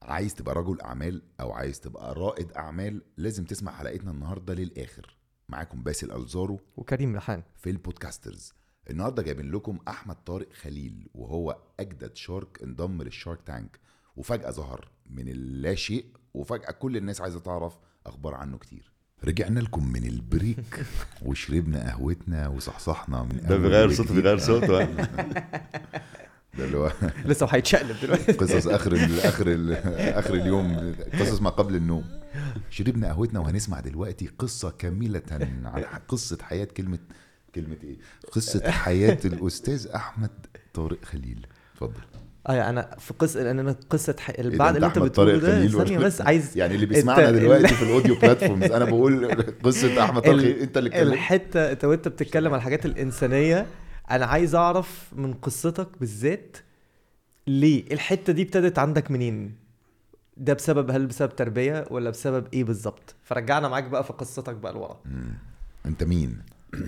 عايز تبقى رجل اعمال او عايز تبقى رائد اعمال لازم تسمع حلقتنا النهارده للاخر معاكم باسل الزارو وكريم ريحان في البودكاسترز النهارده جايبين لكم احمد طارق خليل وهو اجدد شارك انضم للشارك تانك وفجاه ظهر من اللا شيء وفجاه كل الناس عايزه تعرف اخبار عنه كتير رجعنا لكم من البريك وشربنا قهوتنا وصحصحنا من ده أول بيغير صوته وجديد. بيغير صوته ده اللي هو لسه هيتشقلب دلوقتي قصص اخر ال اخر ال اخر اليوم قصص ما قبل النوم شربنا قهوتنا وهنسمع دلوقتي قصه كامله عن قصه حياه كلمه كلمه ايه قصه حياه الاستاذ احمد طارق خليل اتفضل اه انا في قصه لان انا قصه ح... إيه ده، بعد اللي أنت انت أحمد بتقوله طارق ده خليل ثانيه ولا- بس عايز يعني اللي بيسمعنا أنت- دلوقتي في الاوديو بلاتفورمز انا بقول قصه احمد طارق خليل انت اللي اتكلمت الحته انت وانت بتتكلم على الحاجات الانسانيه انا عايز اعرف من قصتك بالذات ليه الحته دي ابتدت عندك منين ده بسبب هل بسبب تربيه ولا بسبب ايه بالظبط فرجعنا معاك بقى في قصتك بقى لورا مم. انت مين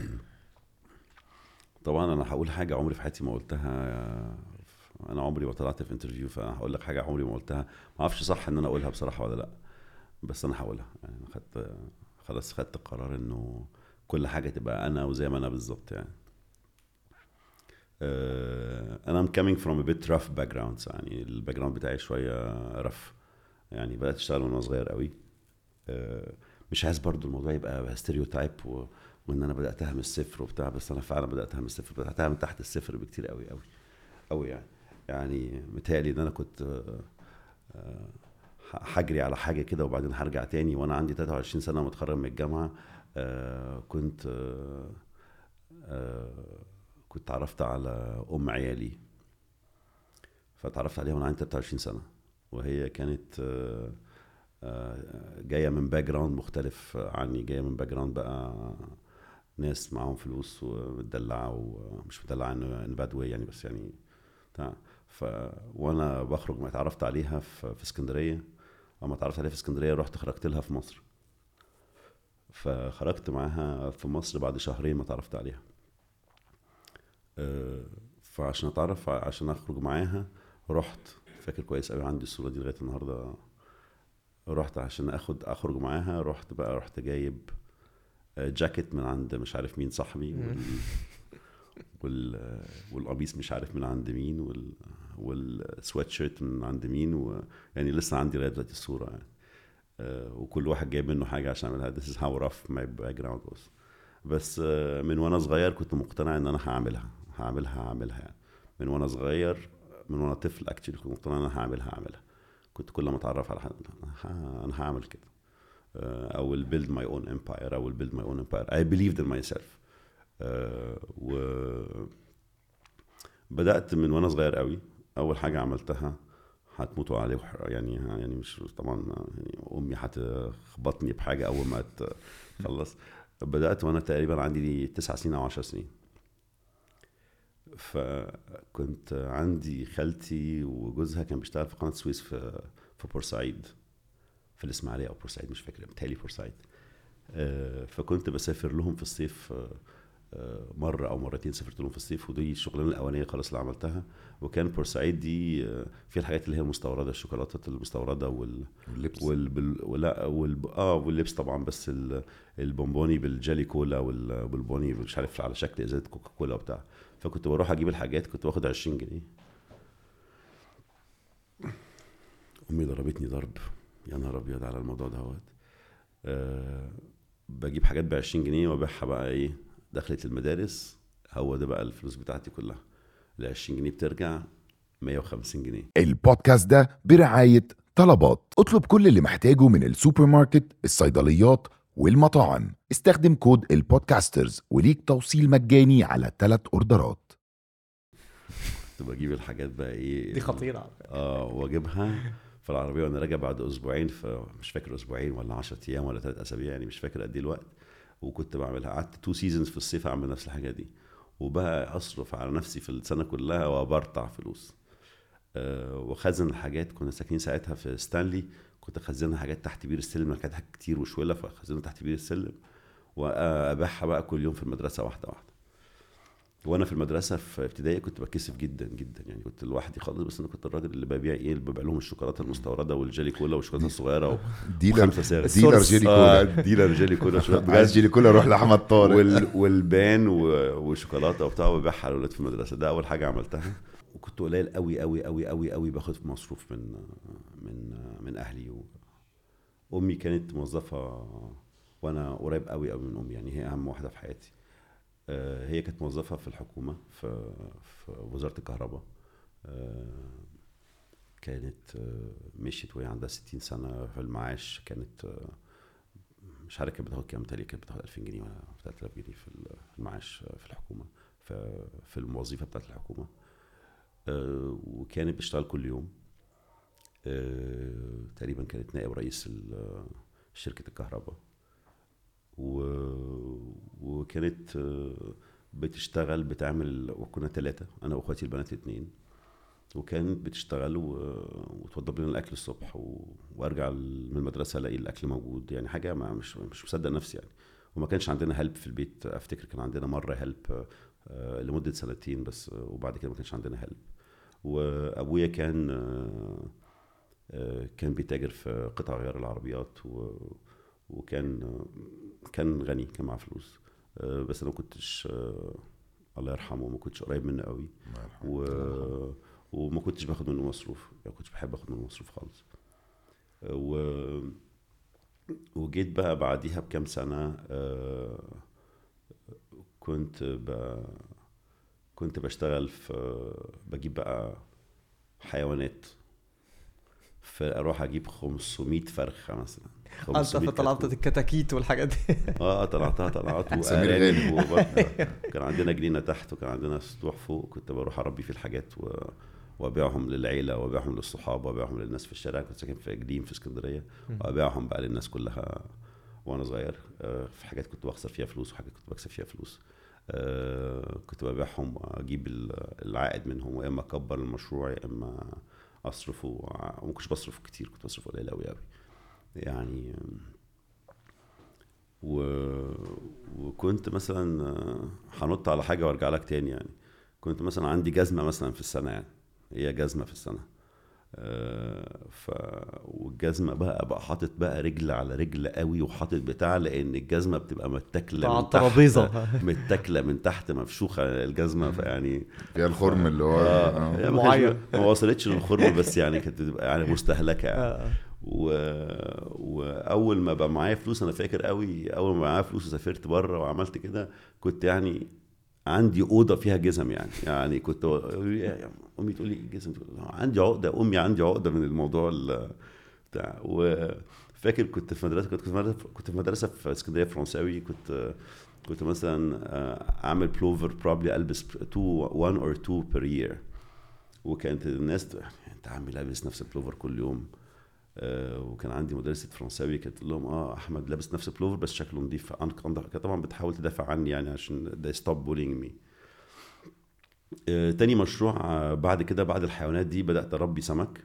طبعا انا هقول حاجه عمري في حياتي ما قلتها انا عمري ما طلعت في انترفيو فهقول لك حاجه عمري ما قلتها ما اعرفش صح ان انا اقولها بصراحه ولا لا بس انا هقولها يعني أنا خدت خلاص خدت القرار انه كل حاجه تبقى انا وزي ما انا بالظبط يعني آه، انا I'm coming from a bit rough background يعني الباك جراوند بتاعي شويه رف يعني بدات اشتغل وانا صغير قوي آه، مش عايز برضو الموضوع يبقى ستيريوتايب و... وان انا بداتها من الصفر وبتاع بس انا فعلا بداتها من الصفر بداتها من تحت الصفر بكتير قوي قوي قوي يعني يعني متهيألي ان انا كنت آه، آه، هجري على حاجه كده وبعدين هرجع تاني وانا عندي 23 سنه متخرج من الجامعه آه، كنت آه، آه، كنت عرفت على ام عيالي فتعرفت عليها وانا عندي 23 سنه وهي كانت آه، آه، جايه من باك جراوند مختلف عني جايه من باك جراوند بقى ناس معاهم فلوس ومتدلعه ومش متدلعه ان باد واي يعني بس يعني بتاع ف وانا بخرج ما اتعرفت عليها في, في اسكندريه اما اتعرفت عليها في اسكندريه رحت خرجت لها في مصر فخرجت معاها في مصر بعد شهرين ما اتعرفت عليها آه، فعشان اتعرف عشان اخرج معاها رحت فاكر كويس قوي عندي الصوره دي لغايه النهارده رحت عشان اخد اخرج معاها رحت بقى رحت جايب آه، جاكيت من عند مش عارف مين صاحبي وال وال والقميص مش عارف من عند مين وال والسويت شيرت من عند مين و... يعني لسه عندي لغايه دلوقتي الصوره يعني آه، وكل واحد جايب منه حاجه عشان اعملها this is how rough my background was بس آه، من وانا صغير كنت مقتنع ان انا هعملها هعملها هعملها يعني من وانا صغير من وانا طفل اكشلي كنت مقتنع ان انا هعملها هعملها كنت كل ما اتعرف على حد أنا ه- انا هعمل كده آه، I will build my own empire I will build my own empire I believed in myself آه، و بدأت من وانا صغير قوي اول حاجة عملتها هتموتوا عليه وح- يعني يعني مش طبعا يعني امي هتخبطني بحاجة اول ما تخلص بدأت وانا تقريبا عندي تسع سنين او عشر سنين فكنت عندي خالتي وجوزها كان بيشتغل في قناة السويس في في بورسعيد في الاسماعيلية او بورسعيد مش فاكر بتهيألي بورسعيد آه، فكنت بسافر لهم في الصيف آه، آه، مرة أو مرتين سافرت لهم في الصيف ودي الشغلانة الأولانية خلاص اللي عملتها وكان بورسعيد دي آه، فيها الحاجات اللي هي المستوردة الشوكولاتات المستوردة وال واللبس وال بال... ولا وال... اه واللبس طبعا بس ال... البونبوني بالجالي كولا وال- والبوني مش عارف على شكل ازازه كوكا كولا وبتاع فكنت بروح اجيب الحاجات كنت باخد 20 جنيه امي ضربتني ضرب يا نهار ابيض على الموضوع دوت أه بجيب حاجات ب 20 جنيه وابيعها بقى ايه دخلت المدارس هو ده بقى الفلوس بتاعتي كلها ال 20 جنيه بترجع 150 جنيه البودكاست ده برعاية طلبات اطلب كل اللي محتاجه من السوبر ماركت الصيدليات والمطاعم استخدم كود البودكاسترز وليك توصيل مجاني على ثلاث اوردرات كنت بجيب الحاجات بقى ايه دي خطيره اه واجيبها في العربيه وانا راجع بعد اسبوعين فمش فاكر اسبوعين ولا 10 ايام ولا ثلاث اسابيع يعني مش فاكر قد ايه الوقت وكنت بعملها قعدت تو سيزونز في الصيف اعمل نفس الحاجه دي وبقى اصرف على نفسي في السنه كلها وبرطع فلوس أه وخزن الحاجات كنا ساكنين ساعتها في ستانلي كنت اخزنها حاجات تحت بير السلم لأن كانت حاجات كتير وشويله فاخزنها تحت بير السلم وابيعها بقى كل يوم في المدرسه واحده واحده وانا في المدرسه في ابتدائي كنت بتكسف جدا جدا يعني كنت لوحدي خالص بس انا كنت الراجل اللي ببيع ايه اللي ببيع لهم الشوكولاته المستورده والجيلي كولا والشوكولاته الصغيره ديلر وخمسة سعر. ديلر السورس. جيلي آه كولا ديلر جيلي كولا شوكولاته عايز جيلي كولا روح لاحمد طارق وال... والبان و... وشوكولاته وبتاع وببيعها للولاد في المدرسه ده اول حاجه عملتها وكنت قليل قوي قوي قوي قوي قوي باخد مصروف من من من اهلي و... امي كانت موظفه وانا قريب قوي قوي من امي يعني هي اهم واحده في حياتي آه، هي كانت موظفه في الحكومه في في وزاره الكهرباء آه، كانت آه، مشيت وهي عندها 60 سنه في المعاش كانت آه، مش عارف كانت بتاخد كام تقريبا كانت بتاخد 2000 جنيه ولا 3000 جنيه في المعاش في الحكومه في في الوظيفه بتاعت الحكومه آه، وكانت بتشتغل كل يوم آه، تقريبا كانت نائب رئيس ال- شركه الكهرباء و... وكانت آه، بتشتغل بتعمل وكنا ثلاثة أنا وأخواتي البنات اتنين وكانت بتشتغل و... وتوضب لنا الأكل الصبح و... وأرجع من المدرسة ألاقي الأكل موجود يعني حاجة ما مش مش مصدق نفسي يعني وما كانش عندنا هلب في البيت أفتكر كان عندنا مرة هلب آه، لمدة سنتين بس آه، وبعد كده ما كانش عندنا هلب وأبويا كان آه، آه، كان بيتاجر في قطع غيار العربيات و... وكان آه، كان غني كان معاه فلوس آه، بس انا ما كنتش آه، الله يرحمه ما كنتش قريب منه قوي الله يرحمه. و... وما كنتش باخد منه مصروف ما كنتش بحب اخد منه مصروف خالص آه، و... وجيت بقى بعديها بكام سنة آه، كنت ب... كنت بشتغل في بجيب بقى حيوانات فاروح اجيب 500 فرخه مثلا انت 500 في طلعت كتكوت. الكتاكيت والحاجات دي اه طلعتها طلعت سمير وأرانب غانم. وبرضه كان عندنا جنينه تحت وكان عندنا سطوح فوق كنت بروح اربي فيه الحاجات و... وابيعهم للعيله وابيعهم للصحاب وابيعهم للناس في الشارع كنت ساكن في جليم في اسكندريه وابيعهم بقى للناس كلها وانا صغير آه، في حاجات كنت بخسر فيها فلوس وحاجات كنت بكسب فيها فلوس آه، كنت ببيعهم واجيب ال- العائد منهم يا اما اكبر المشروع يا اما اصرفه وما كنتش بصرف كتير كنت بصرف قليل قوي قوي يعني و... وكنت مثلا آه، هنط على حاجه وارجع لك تاني يعني كنت مثلا عندي جزمه مثلا في السنه يعني هي جزمه في السنه آه، ف والجزمه بقى ابقى حاطط بقى رجل على رجل قوي وحاطط بتاع لان الجزمه بتبقى متاكله على من تحت الترابيزه متاكله من تحت مفشوخه الجزمه فيعني فيها الخرم اللي هو اه آه. يعني ما معين. كانش- ما وصلتش للخرم بس يعني كانت بتبقى يعني مستهلكه يعني. آه. و... واول ما بقى معايا فلوس انا فاكر قوي اول ما معايا فلوس وسافرت بره وعملت كده كنت يعني عندي اوضه فيها جزم يعني يعني كنت امي تقول لي جزم تقول لها عندي عقده امي عندي عقده من الموضوع ال- بتاع وفاكر كنت في مدرسه كنت في مدرسه كنت في مدرسه في اسكندريه فرنساوي كنت كنت مثلا آه، اعمل بلوفر بروبلي البس 2 1 اور 2 بير يير وكانت الناس تقول يعني انت عامل لابس نفس البلوفر كل يوم آه، وكان عندي مدرسة فرنساوي كانت تقول لهم اه احمد لابس نفس البلوفر بس شكله نظيف أنا كان- كانت طبعا بتحاول تدافع عني يعني عشان ده ستوب بولينج مي تاني مشروع آه، بعد كده بعد الحيوانات دي بدأت أربي سمك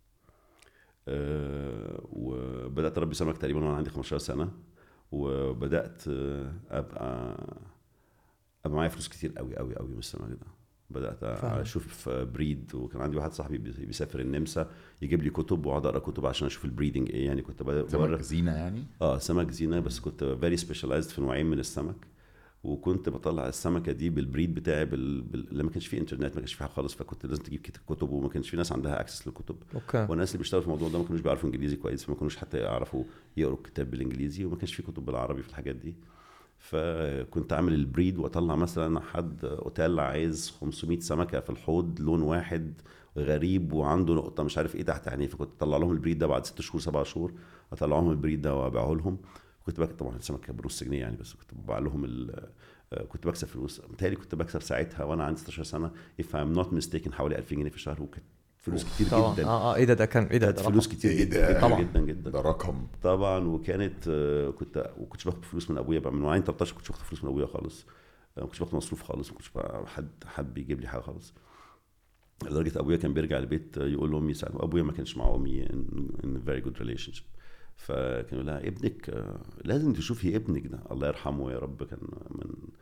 آه، وبدأت أربي سمك تقريبا وأنا عندي 15 سنة وبدأت آه، أبقى أبقى معايا فلوس كتير قوي قوي قوي من السمك ده بدأت فاهم. أشوف بريد وكان عندي واحد صاحبي بي- بيسافر النمسا يجيب لي كتب واقعد اقرا كتب عشان اشوف البريدنج ايه يعني كنت بد- سمك بورق زينه يعني اه سمك زينه بس كنت فيري سبيشاليزد في نوعين من السمك وكنت بطلع السمكه دي بالبريد بتاعي بال... بال... لما كانش في انترنت ما كانش في حاجه خالص فكنت لازم تجيب كت- كتب وما كانش في ناس عندها اكسس للكتب اوكي والناس اللي بيشتغلوا في الموضوع ده ما كانوش بيعرفوا انجليزي كويس فما كانوش حتى يعرفوا يقروا الكتاب بالانجليزي وما كانش في كتب بالعربي في الحاجات دي فكنت اعمل البريد واطلع مثلا حد اوتيل عايز 500 سمكه في الحوض لون واحد غريب وعنده نقطه مش عارف ايه تحت عينيه فكنت اطلع لهم البريد ده بعد ست شهور سبع شهور اطلع لهم البريد ده وابيعه لهم كنت بكسب طبعا السمكه بنص جنيه يعني بس كنت ببيع لهم ال- آه، كنت بكسب فلوس متهيألي كنت بكسب ساعتها وانا عندي 16 سنه if I'm not mistaken حوالي 2000 جنيه في الشهر وكانت فلوس كتير طبعا جدا اه اه ايه ده ده كان ايه ده كانت ده فلوس رقم. كتير إيه جدا ده؟ جدا طبعا. جدا جدا ده رقم طبعا وكانت آه، كنت وكنتش باخد فلوس من ابويا بقى من وعين 13 كنتش باخد فلوس من ابويا خالص آه، ما كنتش باخد مصروف خالص ما كنتش بقى حد حد بيجيب لي حاجه خالص لدرجه ابويا كان بيرجع البيت آه، يقول لامي ساعات ابويا ما كانش مع امي ان فيري جود ريليشن شيب فكان يقول لها ابنك آه، لازم تشوفي ابنك ده الله يرحمه يا رب كان من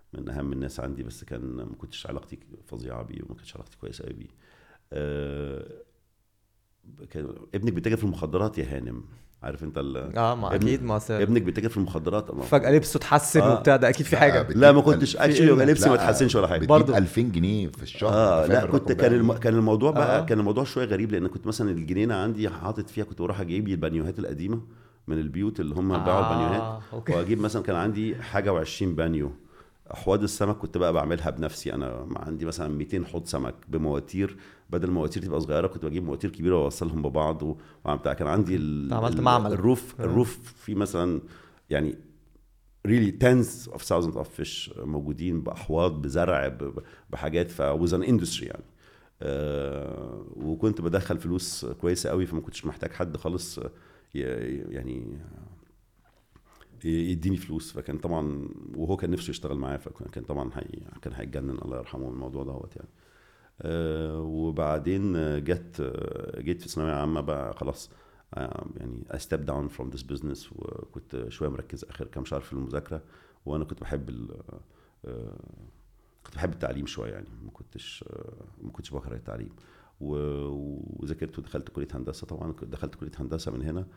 من اهم الناس عندي بس كان ما كنتش علاقتي فظيعه بيه وما كانتش علاقتي كويسه قوي بيه آه، كان ابنك بيتاجر في المخدرات يا هانم عارف انت ال... اه ما ابن- اكيد ما أصل ابنك بيتاجر في المخدرات أما- فجاه لبسه اتحسن آه. وبتاع ده اكيد في لا، حاجه بت- لا ما بتجيب كنتش ألف- اكشلي لا، لبسي ما لا، اتحسنش ولا حاجه بتجيب برضو. 2000 جنيه في الشهر اه أنت لا فاهم كنت الرقم كان ده؟ الم... كان الموضوع بقى آه. كان الموضوع شويه غريب لان كنت مثلا الجنينه عندي حاطط فيها كنت بروح اجيب لي البانيوهات القديمه من البيوت اللي هم باعوا البانيوهات آه، اوكي واجيب مثلا كان عندي حاجه و20 بانيو احواض السمك كنت بقى بعملها بنفسي انا عندي مثلا 200 حوض سمك بمواتير بدل المواتير تبقى صغيره كنت بجيب مواتير كبيره واوصلهم ببعض و- وبتاع كان عندي ال... أنت عملت ال- معمل. الروف آه. الروف في مثلا يعني really tens of thousands of fish موجودين باحواض بزرع ب- ب- بحاجات ف was an industry يعني آه وكنت بدخل فلوس كويسه قوي فما كنتش محتاج حد خالص ي- يعني يديني فلوس فكان طبعا وهو كان نفسه يشتغل معايا فكان طبعا هي كان هيتجنن الله يرحمه من الموضوع دوت يعني آه وبعدين جت آه، جيت في ثانويه عامه بقى خلاص آه، يعني I stepped down from this business وكنت شويه مركز اخر كام شهر في المذاكره وانا كنت بحب ال آه، كنت بحب التعليم شويه يعني ما كنتش آه، ما كنتش بكره التعليم و- وذاكرت ودخلت كليه هندسه طبعا كنت دخلت كليه هندسه من هنا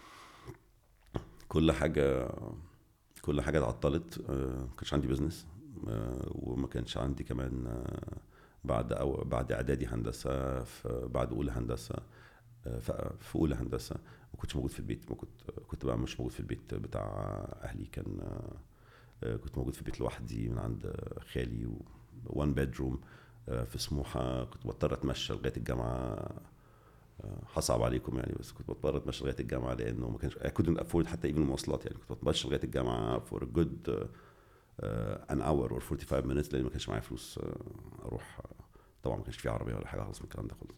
كل حاجه كل حاجه اتعطلت آه، ما كانش عندي بزنس وما كانش عندي كمان آه، بعد أو بعد اعدادي هندسه في بعد اولى هندسه آه، ف- في اولى هندسه ما كنتش موجود في البيت ما كنت كنت بقى مش موجود في البيت بتاع اهلي كان آه، آه، كنت موجود في البيت لوحدي من عند خالي وان بيدروم في سموحه كنت بضطر اتمشى لغايه الجامعه آه، هصعب عليكم يعني بس كنت بضطر اتمشى لغايه الجامعه لانه ما كانش I couldn't afford حتى even المواصلات يعني كنت بتمشى لغايه الجامعه for a good uh, uh, an hour or 45 minutes لان ما كانش معايا فلوس uh, اروح uh, طبعا ما كانش في عربيه ولا حاجه خالص من الكلام ده خالص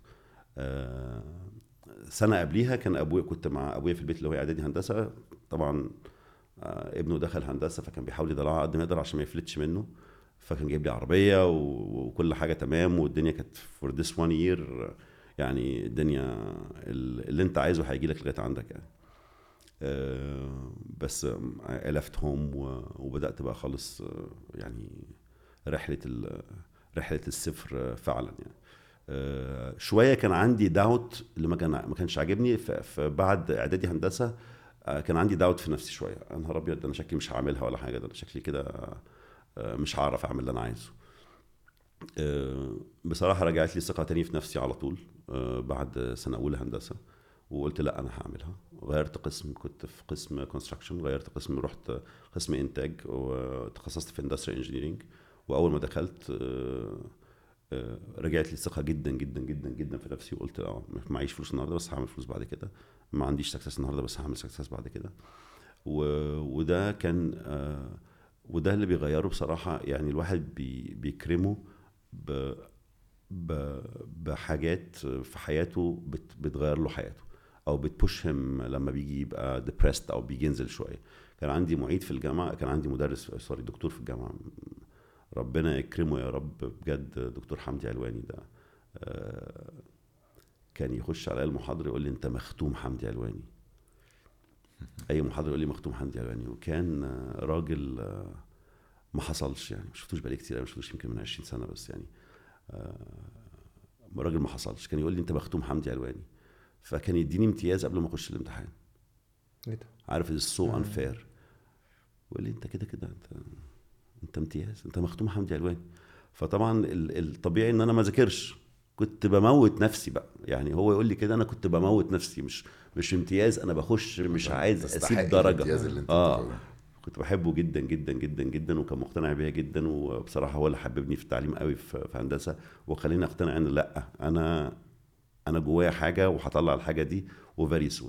uh, سنه قبليها كان ابويا كنت مع ابويا في البيت اللي هو اعدادي هندسه طبعا آه، ابنه دخل هندسه فكان بيحاول يدلعه قد ما يقدر عشان ما يفلتش منه فكان جايب لي عربيه و- وكل حاجه تمام والدنيا كانت فور ذس وان يير يعني الدنيا اللي انت عايزه هيجي لك لغايه عندك يعني آه، بس I left home و- وبدات بقى خالص آه، يعني رحله ال- رحله الصفر آه، فعلا يعني آه، شويه كان عندي داوت اللي ما كان ما كانش عاجبني ف- فبعد اعدادي هندسه آه، كان عندي داوت في نفسي شويه يا نهار ابيض ده انا شكلي مش هعملها ولا حاجه ده انا شكلي كده آه، مش هعرف اعمل اللي انا عايزه آه، بصراحه رجعت لي الثقه تاني في نفسي على طول آه، بعد سنه اولى هندسه وقلت لا انا هعملها غيرت قسم كنت في قسم كونستراكشن غيرت قسم رحت قسم انتاج وتخصصت في اندستري انجينيرنج واول ما دخلت آه، آه، رجعت لي الثقه جدا جدا جدا جدا في نفسي وقلت اه معيش فلوس النهارده بس هعمل فلوس بعد كده ما عنديش سكسس النهارده بس هعمل سكسس بعد كده و... وده كان آه، وده اللي بيغيره بصراحه يعني الواحد بي... بيكرمه ب... ب... بحاجات في حياته بت... بتغير له حياته او بتبوش هم لما بيجي يبقى ديبرست او بيجي ينزل شويه كان عندي معيد في الجامعه كان عندي مدرس سوري دكتور في الجامعه ربنا يكرمه يا رب بجد دكتور حمدي علواني ده آه، كان يخش عليا المحاضره يقول لي انت مختوم حمدي علواني اي محاضره يقول لي مختوم حمدي علواني وكان آه، راجل آه، ما حصلش يعني ما شفتوش بقالي كتير أوي، ما شفتوش يمكن من 20 سنه بس يعني آه، راجل ما حصلش كان يقول لي انت مختوم حمدي علواني فكان يديني امتياز قبل ما اخش الامتحان إيه ده؟ عارف اتس سو آه. انفير ويقول لي انت كده كده انت انت امتياز انت مختوم حمدي علواني فطبعا ال- الطبيعي ان انا ما ذاكرش كنت بموت نفسي بقى يعني هو يقول لي كده انا كنت بموت نفسي مش مش امتياز انا بخش مش عايز تستحق اسيب درجه الامتياز اللي انت اه بتاخده. كنت بحبه جدا جدا جدا جدا وكان مقتنع بيها جدا وبصراحه هو اللي حببني في التعليم قوي في في هندسه وخليني اقتنع ان لا انا انا جوايا حاجه وهطلع الحاجه دي وفيري سون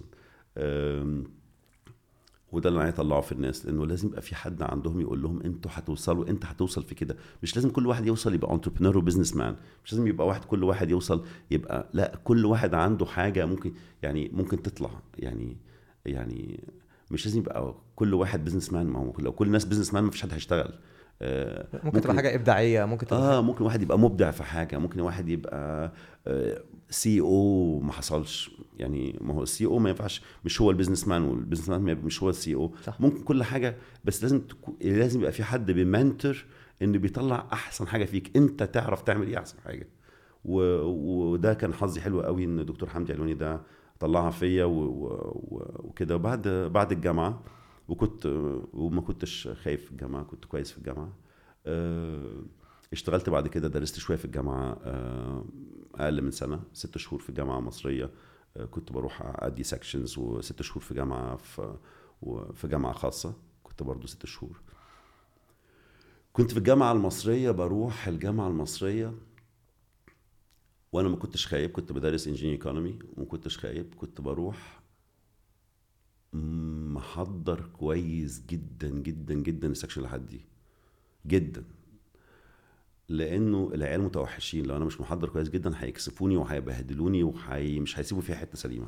وده اللي انا عايز اطلعه في الناس لانه لازم يبقى في حد عندهم يقول لهم انتوا هتوصلوا انت هتوصل في كده مش لازم كل واحد يوصل يبقى انتربرينور وبزنس مان مش لازم يبقى واحد كل واحد يوصل يبقى لا كل واحد عنده حاجه ممكن يعني ممكن تطلع يعني يعني مش لازم يبقى كل واحد بزنس مان ما هو لو كل الناس بزنس مان ما فيش حد هيشتغل آه، ممكن تبقى حاجه ابداعيه ممكن تبقى اه ممكن واحد يبقى مبدع في حاجه ممكن واحد يبقى سي او ما حصلش يعني ما هو السي او ما ينفعش مش هو البيزنس مان والبيزنس مان مش هو السي او صح. ممكن كل حاجه بس لازم تكو... لازم يبقى في حد بيمنتر ان بيطلع احسن حاجه فيك انت تعرف تعمل ايه احسن حاجه و... وده كان حظي حلو قوي ان دكتور حمدي علوني ده طلعها فيا و... و... وكده بعد بعد الجامعه وكنت وما كنتش خايف في الجامعه كنت كويس في الجامعه آه، اشتغلت بعد كده درست شويه في الجامعه آه، اقل من سنه ست شهور في جامعه مصريه آه، كنت بروح ادي سكشنز وست شهور في جامعه في في جامعه خاصه كنت برضو ست شهور كنت في الجامعه المصريه بروح الجامعه المصريه وانا ما كنتش خايب كنت بدرس انجينير ايكونومي وما كنتش خايب كنت بروح محضر كويس جدا جدا جدا السكشن لحد دي جدا لانه العيال متوحشين لو انا مش محضر كويس جدا هيكسفوني وهيبهدلوني ومش هيسيبوا فيها حته سليمه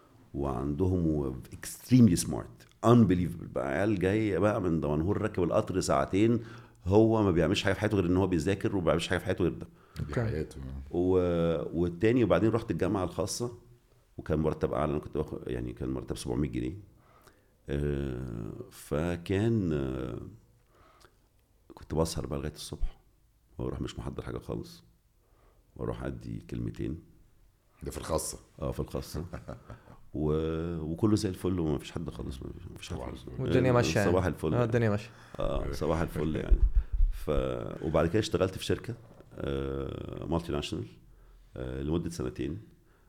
وعندهم اكستريملي سمارت انبليفبل بقى عيال جاي بقى من دمنهور راكب القطر ساعتين هو ما بيعملش حاجه في حياته غير ان هو بيذاكر وما بيعملش حاجه في حياته غير ده دي حياته و... والتاني وبعدين رحت الجامعه الخاصه وكان مرتب اعلى انا كنت باخد يعني كان مرتب 700 جنيه آه، فكان آه، كنت بسهر بقى لغايه الصبح واروح مش محضر حاجه خالص واروح ادي كلمتين ده في الخاصه اه في الخاصه و... وكله زي الفل وما فيش حد خالص ما فيش حد خالص والدنيا ماشيه صباح الفل اه الدنيا ماشيه اه صباح الفل يعني ف وبعد كده اشتغلت في شركه مالتي ناشونال لمده سنتين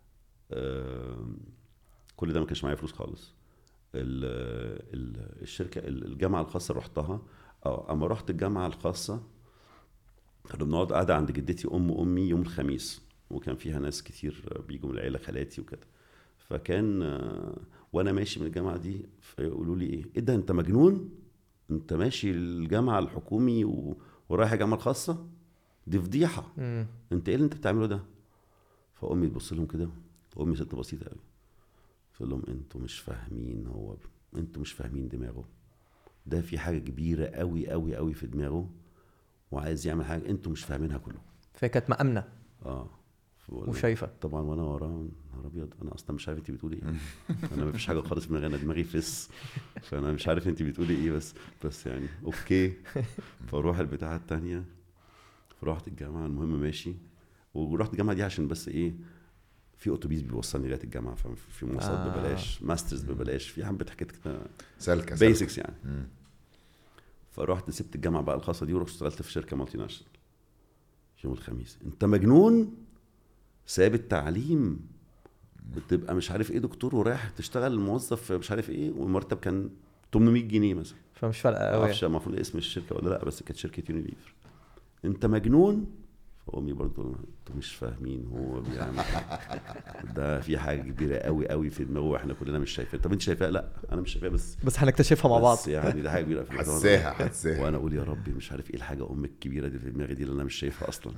آه، كل ده ما كانش معايا فلوس خالص ال ال الشركه الجامعه الخاصه رحتها اه اما رحت الجامعه الخاصه كنا بنقعد قاعده عند جدتي ام امي يوم الخميس وكان فيها ناس كتير بيجوا من العيله خالاتي وكده فكان آه، وانا ماشي من الجامعه دي فيقولوا لي ايه ايه ده انت مجنون انت ماشي الجامعه الحكومي و... ورايح الجامعه الخاصه دي فضيحه مم. انت ايه اللي انت بتعمله ده فامي تبص لهم كده امي ست بسيطه قوي تقول لهم انتوا مش فاهمين هو انتوا مش فاهمين دماغه ده في حاجه كبيره قوي قوي قوي في دماغه وعايز يعمل حاجه انتوا مش فاهمينها كلهم فهي كانت مأمنة اه فبقول له- وشايفة طبعا وانا وراه نهار ابيض انا اصلا مش عارف انت بتقولي ايه انا مفيش حاجه خالص في دماغي انا دماغي فس فانا مش عارف انت بتقولي ايه بس بس يعني اوكي فاروح البتاعه التانية فرحت الجامعه المهم ماشي ورحت الجامعه دي عشان بس ايه في اتوبيس بيوصلني لغايه الجامعه ففي مواصلات آه. ببلاش ماسترز ببلاش في حبه حاجات كده سالكه سالكة. بيسكس يعني مم. فرحت سبت الجامعه بقى الخاصه دي ورحت اشتغلت في شركه مالتي ناشونال يوم الخميس انت مجنون ساب التعليم بتبقى مش عارف ايه دكتور ورايح تشتغل موظف في مش عارف ايه والمرتب كان 800 جنيه مثلا فمش فارقة ما قوي اعرفش المفروض اسم الشركه ولا لا بس كانت شركه يونيليفر انت مجنون فامي برضه انتوا مش فاهمين هو بيعمل إيه. ده في حاجه كبيره قوي قوي في دماغه واحنا كلنا مش شايفين طب انت شايفاها لا انا مش شايفاها بس بس هنكتشفها مع بعض بس يعني ده حاجه كبيره في الموضوع. حساها حساها وانا اقول يا ربي مش عارف ايه الحاجه ام الكبيره دي في دماغي دي اللي انا مش شايفها اصلا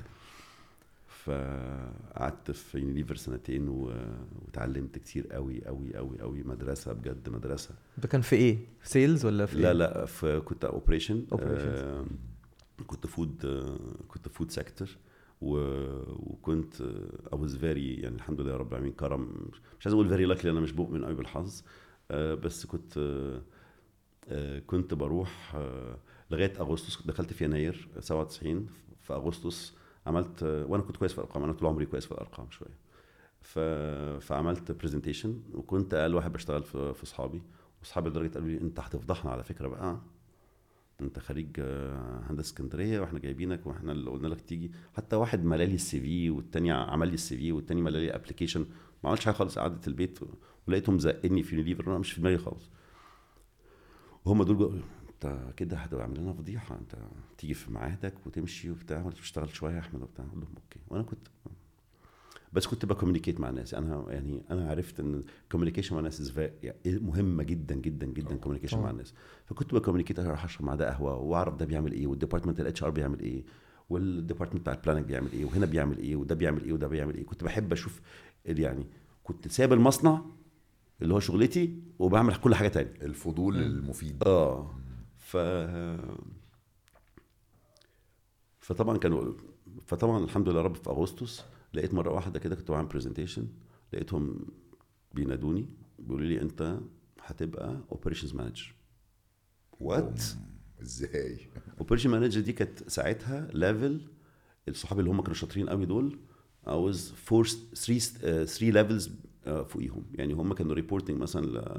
فقعدت في يونيليفر سنتين و... وتعلمت كتير قوي قوي قوي قوي مدرسه بجد مدرسه ده كان في ايه؟ في سيلز ولا في لا إيه؟ لا في كنت اوبريشن Operations. كنت فود آه كنت فود سيكتور وكنت اي واز فيري يعني الحمد لله رب العالمين كرم مش عايز اقول فيري لاكلي انا مش بؤمن قوي بالحظ آه بس كنت آه آه كنت بروح آه لغايه اغسطس دخلت في يناير 97 في اغسطس عملت آه وانا كنت كويس في الارقام انا طول عمري كويس في الارقام شويه ف... فعملت برزنتيشن وكنت اقل واحد بشتغل في في اصحابي واصحابي لدرجه قالوا لي انت هتفضحنا على فكره بقى انت خريج آه، هندسه اسكندريه واحنا جايبينك واحنا اللي قلنا لك تيجي حتى واحد ملالي السي في والتاني عمل لي السي في والتاني ملالي ابلكيشن ما عملش حاجه خالص قعدت البيت ولقيتهم زقني في يونيليفر وانا مش في دماغي خالص وهم دول جو- انت كده هتبقى عامل لنا فضيحه انت تيجي في ميعادك وتمشي وبتاع ولا تشتغل شويه يا احمد وبتاع اقول لهم اوكي وانا كنت بس كنت بكوميونيكيت مع الناس انا يعني انا عرفت ان الكوميونيكيشن مع الناس is very- يعني مهمه جدا جدا جدا كوميونيكيشن مع طبعا. الناس فكنت بكوميونيكيت اروح اشرب مع ده قهوه واعرف ده بيعمل ايه والديبارتمنت الاتش ار بيعمل ايه والديبارتمنت بتاع البلاننج بيعمل ايه وهنا بيعمل ايه وده بيعمل ايه وده بيعمل ايه كنت بحب اشوف ال- يعني كنت ساب المصنع اللي هو شغلتي وبعمل كل حاجه تانية الفضول المفيد اه ف فطبعا كانوا فطبعا الحمد لله رب في اغسطس لقيت مره واحده كده كنت بعمل برزنتيشن لقيتهم بينادوني بيقولوا لي انت هتبقى اوبريشنز مانجر وات ازاي اوبريشن مانجر دي كانت ساعتها ليفل الصحاب اللي هم كانوا شاطرين قوي دول I was forced 3 3 ليفلز فوقيهم يعني هم كانوا ريبورتنج مثلا ل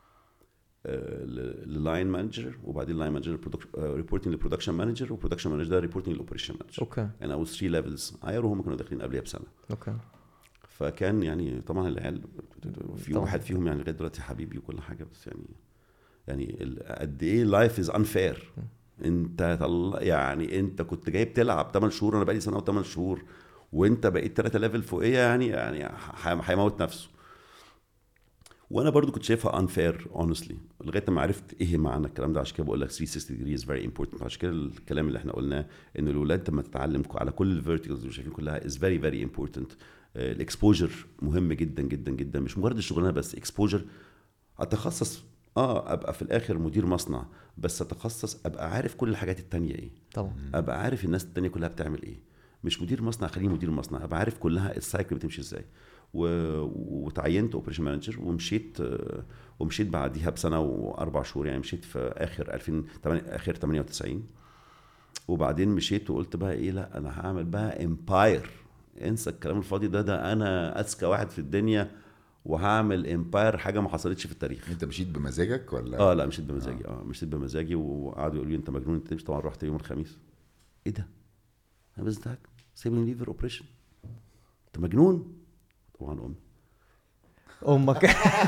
للاين مانجر وبعدين اللاين مانجر ريبورتنج للبرودكشن مانجر والبرودكشن مانجر ده ريبورتنج للاوبريشن مانجر اوكي يعني I was 3 ليفلز higher وهم كانوا داخلين قبليها بسنه اوكي فكان يعني طبعا العيال في طبعاً. واحد فيهم يعني لغايه دلوقتي حبيبي وكل حاجه بس يعني يعني ال- قد ايه لايف از انفير انت طل... يعني انت كنت جاي بتلعب 8 شهور انا بقالي سنه و8 شهور وانت بقيت 3 ليفل فوقيه يعني يعني ح- هيموت نفسه وانا برضو كنت شايفها انفير اونستلي لغايه ما عرفت ايه معنى الكلام ده عشان كده بقول لك 360 ديجري از فيري امبورتنت عشان كده الكلام اللي احنا قلناه ان الاولاد لما تتعلم على كل الفيرتيكلز اللي شايفين كلها از فيري فيري امبورتنت الاكسبوجر مهم جدا جدا جدا مش مجرد الشغلانه بس اكسبوجر اتخصص اه ابقى في الاخر مدير مصنع بس اتخصص ابقى عارف كل الحاجات التانية ايه طبعا ابقى عارف الناس التانية كلها بتعمل ايه مش مدير مصنع خليه مدير مصنع ابقى عارف كلها السايكل بتمشي ازاي و... وتعينت اوبريشن مانجر ومشيت آه، ومشيت بعديها بسنه واربع شهور يعني مشيت في اخر 2008 اخر 98 وبعدين مشيت وقلت بقى ايه لا انا هعمل بقى امباير انسى الكلام الفاضي ده ده انا اذكى واحد في الدنيا وهعمل امباير حاجه ما حصلتش في التاريخ انت مشيت بمزاجك ولا اه لا مشيت بمزاجي اه مشيت بمزاجي وقعدوا يقولوا لي انت مجنون انت تمشي طبعا رحت يوم الخميس ايه ده؟ انا بزدك سيبني ليفر اوبريشن انت مجنون؟ طبعا امي امك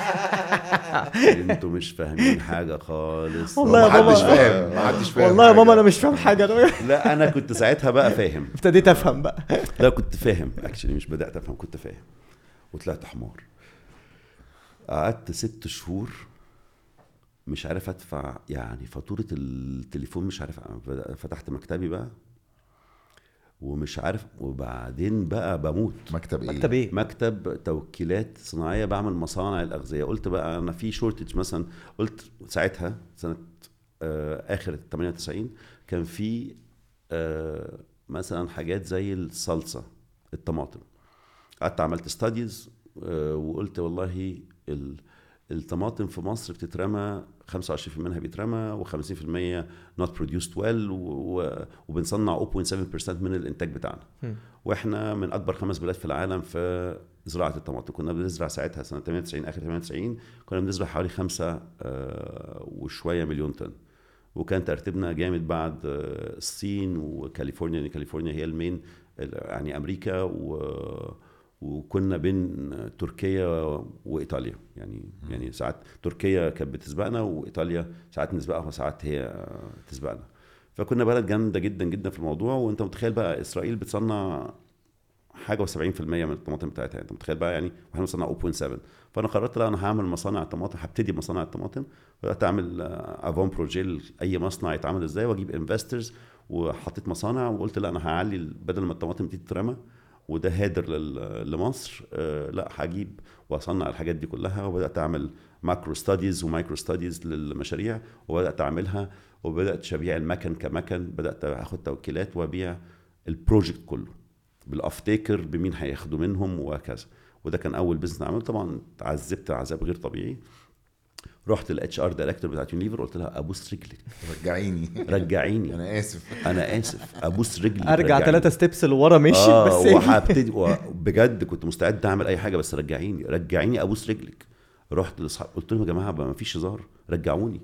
انتوا مش فاهمين حاجه خالص والله يا بابا. محدش فاهم محدش فاهم والله يا حاجة. ماما انا مش فاهم حاجه أنا لا انا كنت ساعتها بقى فاهم ابتديت افهم بقى لا كنت فاهم اكشلي مش بدات افهم كنت فاهم وطلعت حمار قعدت ست شهور مش عارف ادفع يعني فاتوره التليفون مش عارف فتحت مكتبي بقى ومش عارف وبعدين بقى بموت مكتب ايه مكتب ايه؟ مكتب توكيلات صناعيه بعمل مصانع الاغذيه قلت بقى انا في شورتج مثلا قلت ساعتها سنه آه اخر 98 كان في آه مثلا حاجات زي الصلصه الطماطم قعدت عملت ستاديز آه وقلت والله ال الطماطم في مصر بتترمى 25% منها بيترمى و50% not produced well و- و- وبنصنع 0.7% من الانتاج بتاعنا مم. واحنا من اكبر خمس بلاد في العالم في زراعه الطماطم كنا بنزرع ساعتها سنه 98 اخر 98 كنا بنزرع حوالي خمسة آه، وشويه مليون طن وكان ترتيبنا جامد بعد آه، الصين وكاليفورنيا لان كاليفورنيا هي المين يعني امريكا و وكنا بين تركيا وايطاليا يعني يعني ساعات تركيا كانت بتسبقنا وايطاليا ساعات نسبقها وساعات هي تسبقنا فكنا بلد جامده جدا جدا في الموضوع وانت متخيل بقى اسرائيل بتصنع حاجه و70% من الطماطم بتاعتها انت متخيل بقى يعني واحنا بنصنع 0.7 فانا قررت لا انا هعمل مصانع الطماطم هبتدي بمصانع الطماطم بدات اعمل افون بروجي اي مصنع يتعمل ازاي واجيب انفسترز وحطيت مصانع وقلت لا انا هعلي بدل ما الطماطم دي تترمى وده هادر لل- لمصر آه، لا هجيب واصنع الحاجات دي كلها وبدات اعمل ماكرو ستاديز ومايكرو ستاديز للمشاريع وبدات اعملها وبدات ابيع المكن كمكن بدات اخد توكيلات وابيع البروجكت كله بالافتيكر بمين هياخدوا منهم وهكذا وده كان اول بزنس عمله طبعا تعذبت عذاب غير طبيعي رحت الاتش ار دايركتور بتاعت يونيليفر قلت لها ابوس رجلك رجعيني رجعيني انا اسف انا اسف ابوس رجلي ارجع رجعيني. ثلاثة ستيبس لورا ماشي اه بس وهبتدي و- بجد كنت مستعد اعمل اي حاجه بس رجعيني رجعيني ابوس رجلك رحت لاصحاب قلت لهم يا جماعه ما فيش هزار رجعوني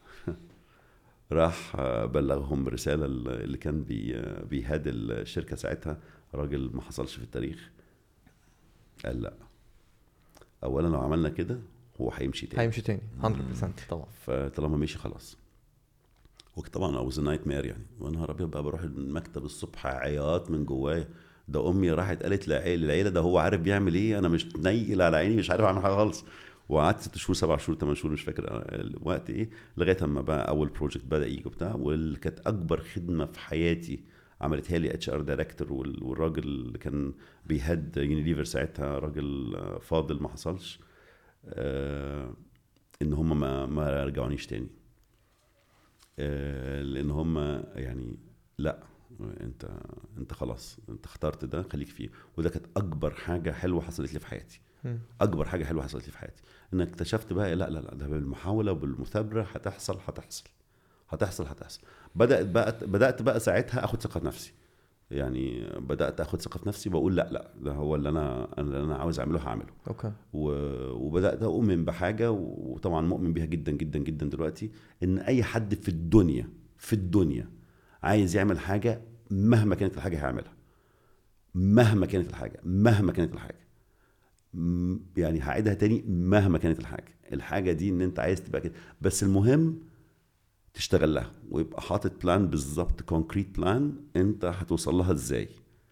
راح آه، بلغهم رساله اللي كان بي آه، بيهاد الشركه ساعتها راجل ما حصلش في التاريخ قال لا اولا لو عملنا كده هو هيمشي تاني هيمشي تاني 100% طبعا فطالما مشي خلاص وطبعا اي واز نايت مير يعني ونهار ابيض بقى بروح المكتب الصبح عياط من جوايا ده امي راحت قالت للعيله للعيله ده هو عارف بيعمل ايه انا مش نيل على عيني مش عارف اعمل حاجه خالص وقعدت ست شهور سبع شهور ثمان شهور مش فاكر الوقت ايه لغايه اما بقى اول بروجكت بدا يجي وبتاع واللي كانت اكبر خدمه في حياتي عملتها لي اتش ار دايركتور والراجل اللي كان بيهد يونيليفر ساعتها راجل آه، فاضل ما حصلش آه ان هم ما ما رجعونيش تاني آه، لان هم يعني لا انت انت خلاص انت اخترت ده خليك فيه وده كانت اكبر حاجه حلوه حصلت لي في حياتي مم. اكبر حاجه حلوه حصلت لي في حياتي ان اكتشفت بقى لا لا لا ده بالمحاوله وبالمثابره هتحصل هتحصل هتحصل هتحصل بدات بقى بدات بقى ساعتها اخد ثقه في نفسي يعني بدات اخد ثقه في نفسي بقول لا لا ده هو اللي انا اللي انا عاوز اعمله هعمله اوكي و- وبدات اؤمن بحاجه وطبعا مؤمن بيها جدا جدا جدا دلوقتي ان اي حد في الدنيا في الدنيا عايز يعمل حاجه مهما كانت الحاجه هيعملها مهما كانت الحاجه مهما كانت الحاجه م- يعني هعيدها تاني مهما كانت الحاجه الحاجه دي ان انت عايز تبقى كده بس المهم تشتغل لها ويبقى حاطط بلان بالظبط كونكريت بلان انت هتوصل لها ازاي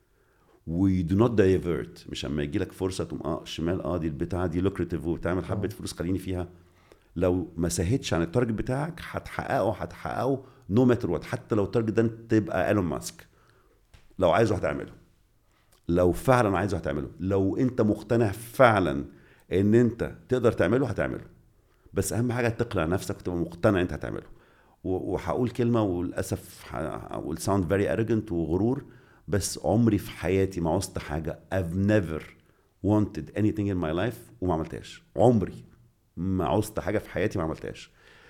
وي دو نوت دايفيرت مش اما يجي لك فرصه تقوم اه شمال اه دي البتاعه دي لوكريتيف وبتعمل حبه فلوس خليني فيها لو ما ساهتش عن التارجت بتاعك هتحققه هتحققه نو ماتر وات حتى لو التارجت ده انت تبقى ايلون ماسك لو عايزه هتعمله لو فعلا عايزه هتعمله لو انت مقتنع فعلا ان انت تقدر تعمله هتعمله بس اهم حاجه تقنع نفسك وتبقى مقتنع انت هتعمله و- وهقول كلمه وللاسف will sound very arrogant وغرور بس عمري في حياتي ما عوزت حاجه I've never wanted anything in my life وما عملتهاش عمري ما عوزت حاجه في حياتي ما عملتهاش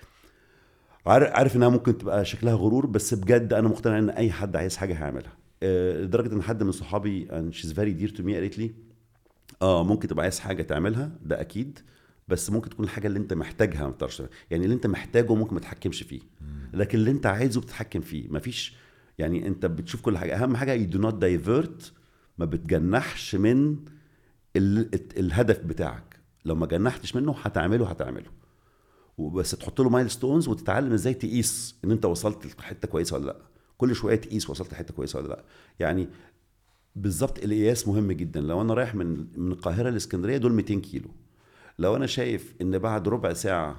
عارف عارف انها ممكن تبقى شكلها غرور بس بجد انا مقتنع ان اي حد عايز حاجه هيعملها آه، لدرجه ان حد من صحابي and she's very dear to me قالت لي اه ممكن تبقى عايز حاجه تعملها ده اكيد بس ممكن تكون الحاجه اللي انت محتاجها ما بتقدرش تعملها. يعني اللي انت محتاجه ممكن ما تتحكمش فيه لكن اللي انت عايزه بتتحكم فيه مفيش يعني انت بتشوف كل حاجه اهم حاجه you do not divert ما بتجنحش من ال... الهدف بتاعك لو ما جنحتش منه هتعمله هتعمله وبس تحط له مايل ستونز وتتعلم ازاي تقيس ان انت وصلت لحته كويسه ولا لا كل شويه تقيس وصلت لحته كويسه ولا لا يعني بالظبط القياس مهم جدا لو انا رايح من من القاهره لاسكندريه دول 200 كيلو لو انا شايف ان بعد ربع ساعه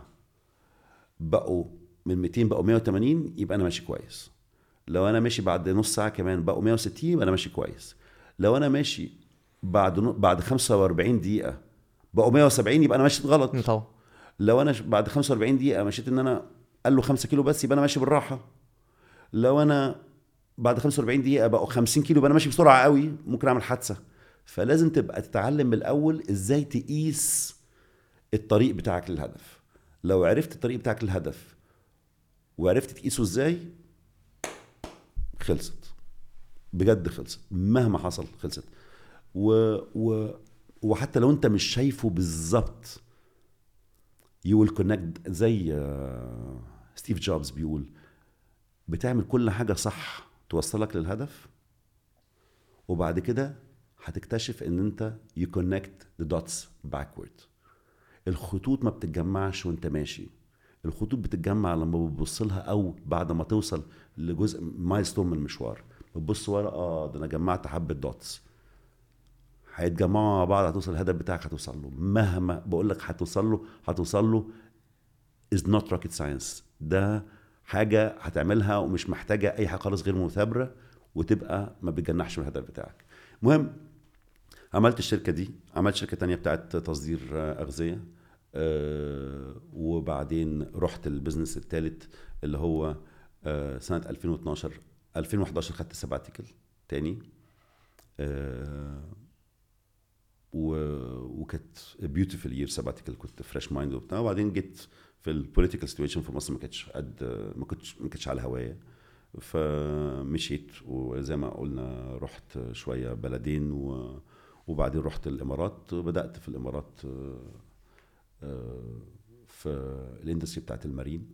بقوا من 200 بقوا 180 يبقى انا ماشي كويس لو انا ماشي بعد نص ساعه كمان بقوا 160 يبقى انا ماشي كويس لو انا ماشي بعد نو- بعد 45 دقيقه بقوا 170 يبقى انا ماشي غلط طبعا لو انا ش- بعد 45 دقيقه مشيت ان انا قال له 5 كيلو بس يبقى انا ماشي بالراحه لو انا بعد 45 دقيقه بقوا 50 كيلو يبقى انا ماشي بسرعه قوي ممكن اعمل حادثه فلازم تبقى تتعلم من الاول ازاي تقيس الطريق بتاعك للهدف لو عرفت الطريق بتاعك للهدف وعرفت تقيسه ازاي خلصت بجد خلصت مهما حصل خلصت و... و... وحتى لو انت مش شايفه بالظبط يو ويل كونكت زي آه، ستيف جوبز بيقول بتعمل كل حاجه صح توصلك للهدف وبعد كده هتكتشف ان انت يو كونكت ذا دوتس باكورد الخطوط ما بتتجمعش وانت ماشي الخطوط بتتجمع لما بتبص لها او بعد ما توصل لجزء مايلستون من المشوار بتبص ورا اه ده انا جمعت حبه دوتس هيتجمعوا مع بعض هتوصل الهدف بتاعك هتوصل له مهما بقول لك هتوصل له هتوصل له is not rocket science ده حاجه هتعملها ومش محتاجه اي حاجه خالص غير مثابره وتبقى ما بتجنحش من الهدف بتاعك المهم عملت الشركه دي عملت شركه تانية بتاعت تصدير آه، اغذيه آه، وبعدين رحت البيزنس الثالث اللي هو آه، سنه 2012 2011 خدت سباتيكل تاني آه، و... وكانت بيوتيفul يير سباتيكال كنت فريش مايند وبتاع وبعدين جيت في البوليتيكال سيتويشن في مصر ما كانتش قد ما كنتش ما كانتش على هوايه فمشيت وزي ما قلنا رحت شويه بلدين و... وبعدين رحت الامارات بدات في الامارات آه، آه، في الاندستري بتاعت المارين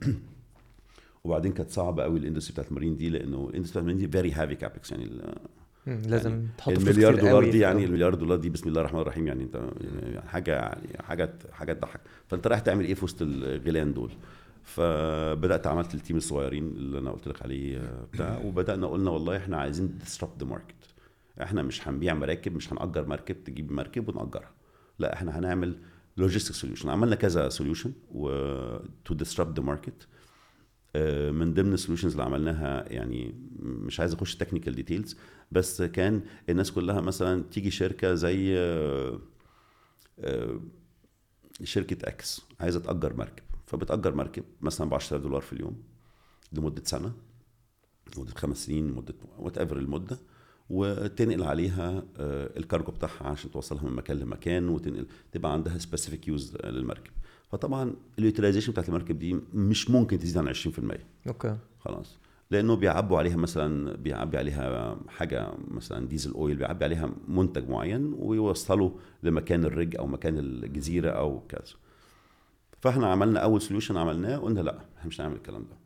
وبعدين كانت صعبه قوي الاندستري بتاعت المارين دي لانه الاندستري بتاعت المارين دي فيري هافي كابكس يعني ال- مم، لازم يعني تحط فلوس المليار كتير دولار قوي دي في يعني الأول. المليار دولار دي بسم الله الرحمن الرحيم يعني انت يعني حاجه يعني حاجه حاجه تضحك فانت رايح تعمل ايه في وسط الغيلان دول فبدات عملت التيم الصغيرين اللي انا قلت لك عليه آه، بتاع وبدانا قلنا والله احنا عايزين disrupt ذا ماركت احنا مش هنبيع مراكب مش هنأجر مركب تجيب مركب ونأجرها لا احنا هنعمل لوجيستيك سوليوشن عملنا كذا سوليوشن و تو disrupt ذا ماركت من ضمن السوليوشنز اللي عملناها يعني مش عايز اخش تكنيكال ديتيلز بس كان الناس كلها مثلا تيجي شركه زي آه، آه، شركه اكس عايزه تاجر مركب فبتاجر مركب مثلا ب 10000 دولار في اليوم لمده سنه لمده خمس سنين مده وات ايفر المده وتنقل عليها آه، الكارجو بتاعها عشان توصلها من مكان لمكان وتنقل تبقى عندها سبيسيفيك يوز للمركب فطبعا اليوتيلايزيشن بتاعت المركب دي مش ممكن تزيد عن 20% اوكي خلاص لانه بيعبوا عليها مثلا بيعبي عليها حاجه مثلا ديزل اويل بيعبي عليها منتج معين ويوصله لمكان الرج او مكان الجزيره او كذا فاحنا عملنا اول سوليوشن عملناه قلنا لا احنا مش هنعمل الكلام ده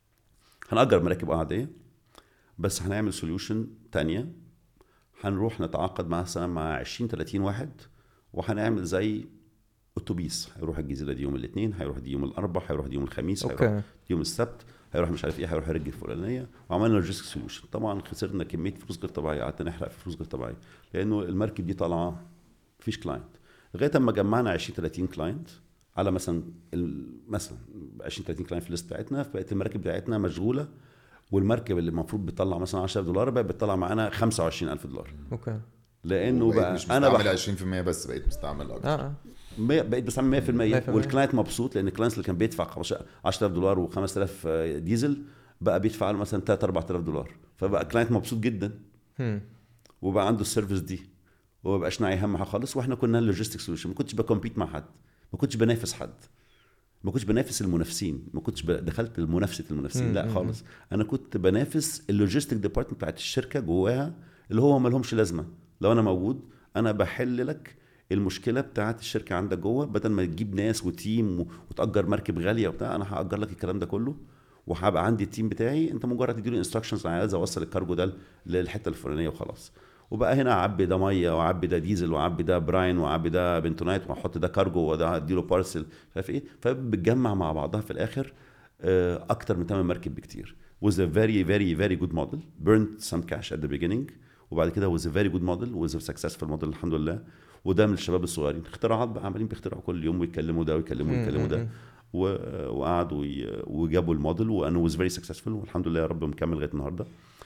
هنأجر مراكب عاديه بس هنعمل سوليوشن تانية هنروح نتعاقد مثلا مع 20 30 واحد وهنعمل زي اتوبيس هيروح الجزيره دي يوم الاثنين هيروح دي يوم الاربعاء هيروح دي يوم الخميس هيروح اوكي يوم السبت هيروح مش عارف ايه هيروح الرجل الفلانيه وعملنا لوجيستيك سوليوشن طبعا خسرنا كميه فلوس غير طبيعيه قعدنا نحرق في فلوس غير طبيعيه لانه المركب دي طالعه مفيش كلاينت لغايه اما جمعنا 20 30 كلاينت على مثلا ال- مثلا 20 30 كلاينت في الليست بتاعتنا فبقت المراكب بتاعتنا مشغوله والمركب اللي المفروض بتطلع مثلا 10000 دولار بقت بتطلع معانا 25000 دولار اوكي لانه بقيت بقى مش انا مستعمل بح... 20% بس بقيت مستعمل اكتر اه اه مية- بقيت بستعمل 100% 100%. والكلاينت مبسوط لان الكلاينت اللي كان بيدفع 15 10000 دولار و5000 ديزل بقى بيدفع له مثلا 3 4000 دولار فبقى كلاينت مبسوط جدا هم. وبقى عنده السيرفيس دي وما بقاش ناعي همها خالص واحنا كنا اللوجيستيك سوليوشن ما كنتش بكمبيت مع حد ما كنتش بنافس حد ما كنتش بنافس المنافسين ما كنتش ب- دخلت منافسه المنافسين مم، لا مم، خالص انا كنت بنافس اللوجيستيك ديبارتمنت بتاعت الشركه جواها اللي هو ما لهمش لازمه لو انا موجود انا بحل لك المشكله بتاعت الشركه عندك جوه بدل ما تجيب ناس وتيم و- وتاجر مركب غاليه وبتاع انا هاجر لك الكلام ده كله وهبقى عندي التيم بتاعي انت مجرد تديله انستراكشنز انا عايز اوصل الكارجو ده للحته الفلانيه وخلاص وبقى هنا اعبي ده ميه واعبي ده ديزل واعبي ده براين واعبي ده بنتونايت واحط ده كارجو وده اديله بارسل مش عارف ايه فبتجمع مع بعضها في الاخر آه، اكتر من ثمن مركب بكتير was a very very very good model burned some cash at the beginning وبعد كده was a very good model was a successful model الحمد لله وده من الشباب الصغيرين اختراعات بقى عمالين بيخترعوا كل يوم ويتكلموا ده ويكلموا مم، ويكلموا مم، ده مم. و- وقعدوا ي- وجابوا الموديل وانا was very successful والحمد لله يا رب مكمل لغايه النهارده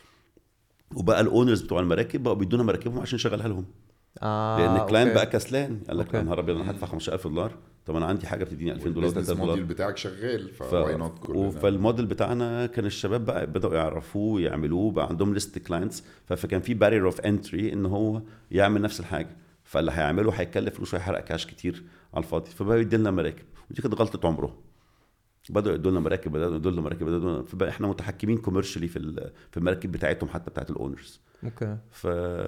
وبقى الاونرز بتوع المراكب بقوا بيدونا مراكبهم عشان نشغلها لهم اه لان الكلاينت أوكي. بقى كسلان قال لك أوكي. يا نهار ابيض انا هدفع 15000 دولار طب انا عندي حاجه بتديني 2000 دولار البيزنس 3000 موديل دولار بتاعك شغال ف... فواي نوت كلنا فالموديل بتاعنا كان الشباب بقى بداوا يعرفوه ويعملوه بقى عندهم ليست كلاينتس فكان في بارير اوف انتري ان هو يعمل نفس الحاجه فاللي هيعمله هيكلف فلوس وهيحرق كاش كتير على الفاضي فبقى يدي لنا مراكب ودي كانت غلطه عمره بدأوا يدوا لنا مراكب بدأوا يدوا لنا مراكب بدأوا يدوا لنا فبقى احنا متحكمين كوميرشلي في ال- في المراكب بتاعتهم حتى بتاعت الاونرز اوكي ف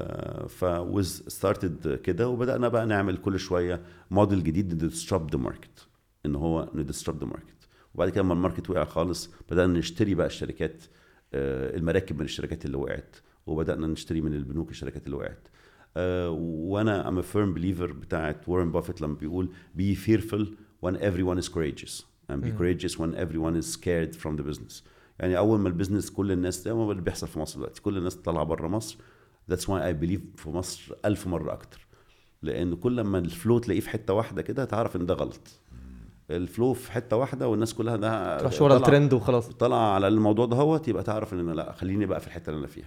ف was started كده وبدانا بقى نعمل كل شويه موديل جديد disrupt the market ان هو disrupt the market وبعد كده لما الماركت وقع خالص بدانا نشتري بقى الشركات آه، المراكب من الشركات اللي وقعت وبدانا نشتري من البنوك الشركات اللي وقعت آه، وانا I'm a firm believer بتاعت وارن بافيت لما بيقول be fearful when everyone is courageous and be مم. courageous when everyone is scared from the business يعني اول ما البيزنس كل الناس ده هو اللي بيحصل في مصر دلوقتي كل الناس طالعه بره مصر that's why I believe في مصر ألف مرة أكتر لأن كل ما الفلو تلاقيه في حتة واحدة كده تعرف إن ده غلط الفلو في حته واحده والناس كلها ده تروحش ورا طالعة- الترند وخلاص طلع على الموضوع ده هوت يبقى تعرف ان أنا لا خليني بقى في الحته اللي انا فيها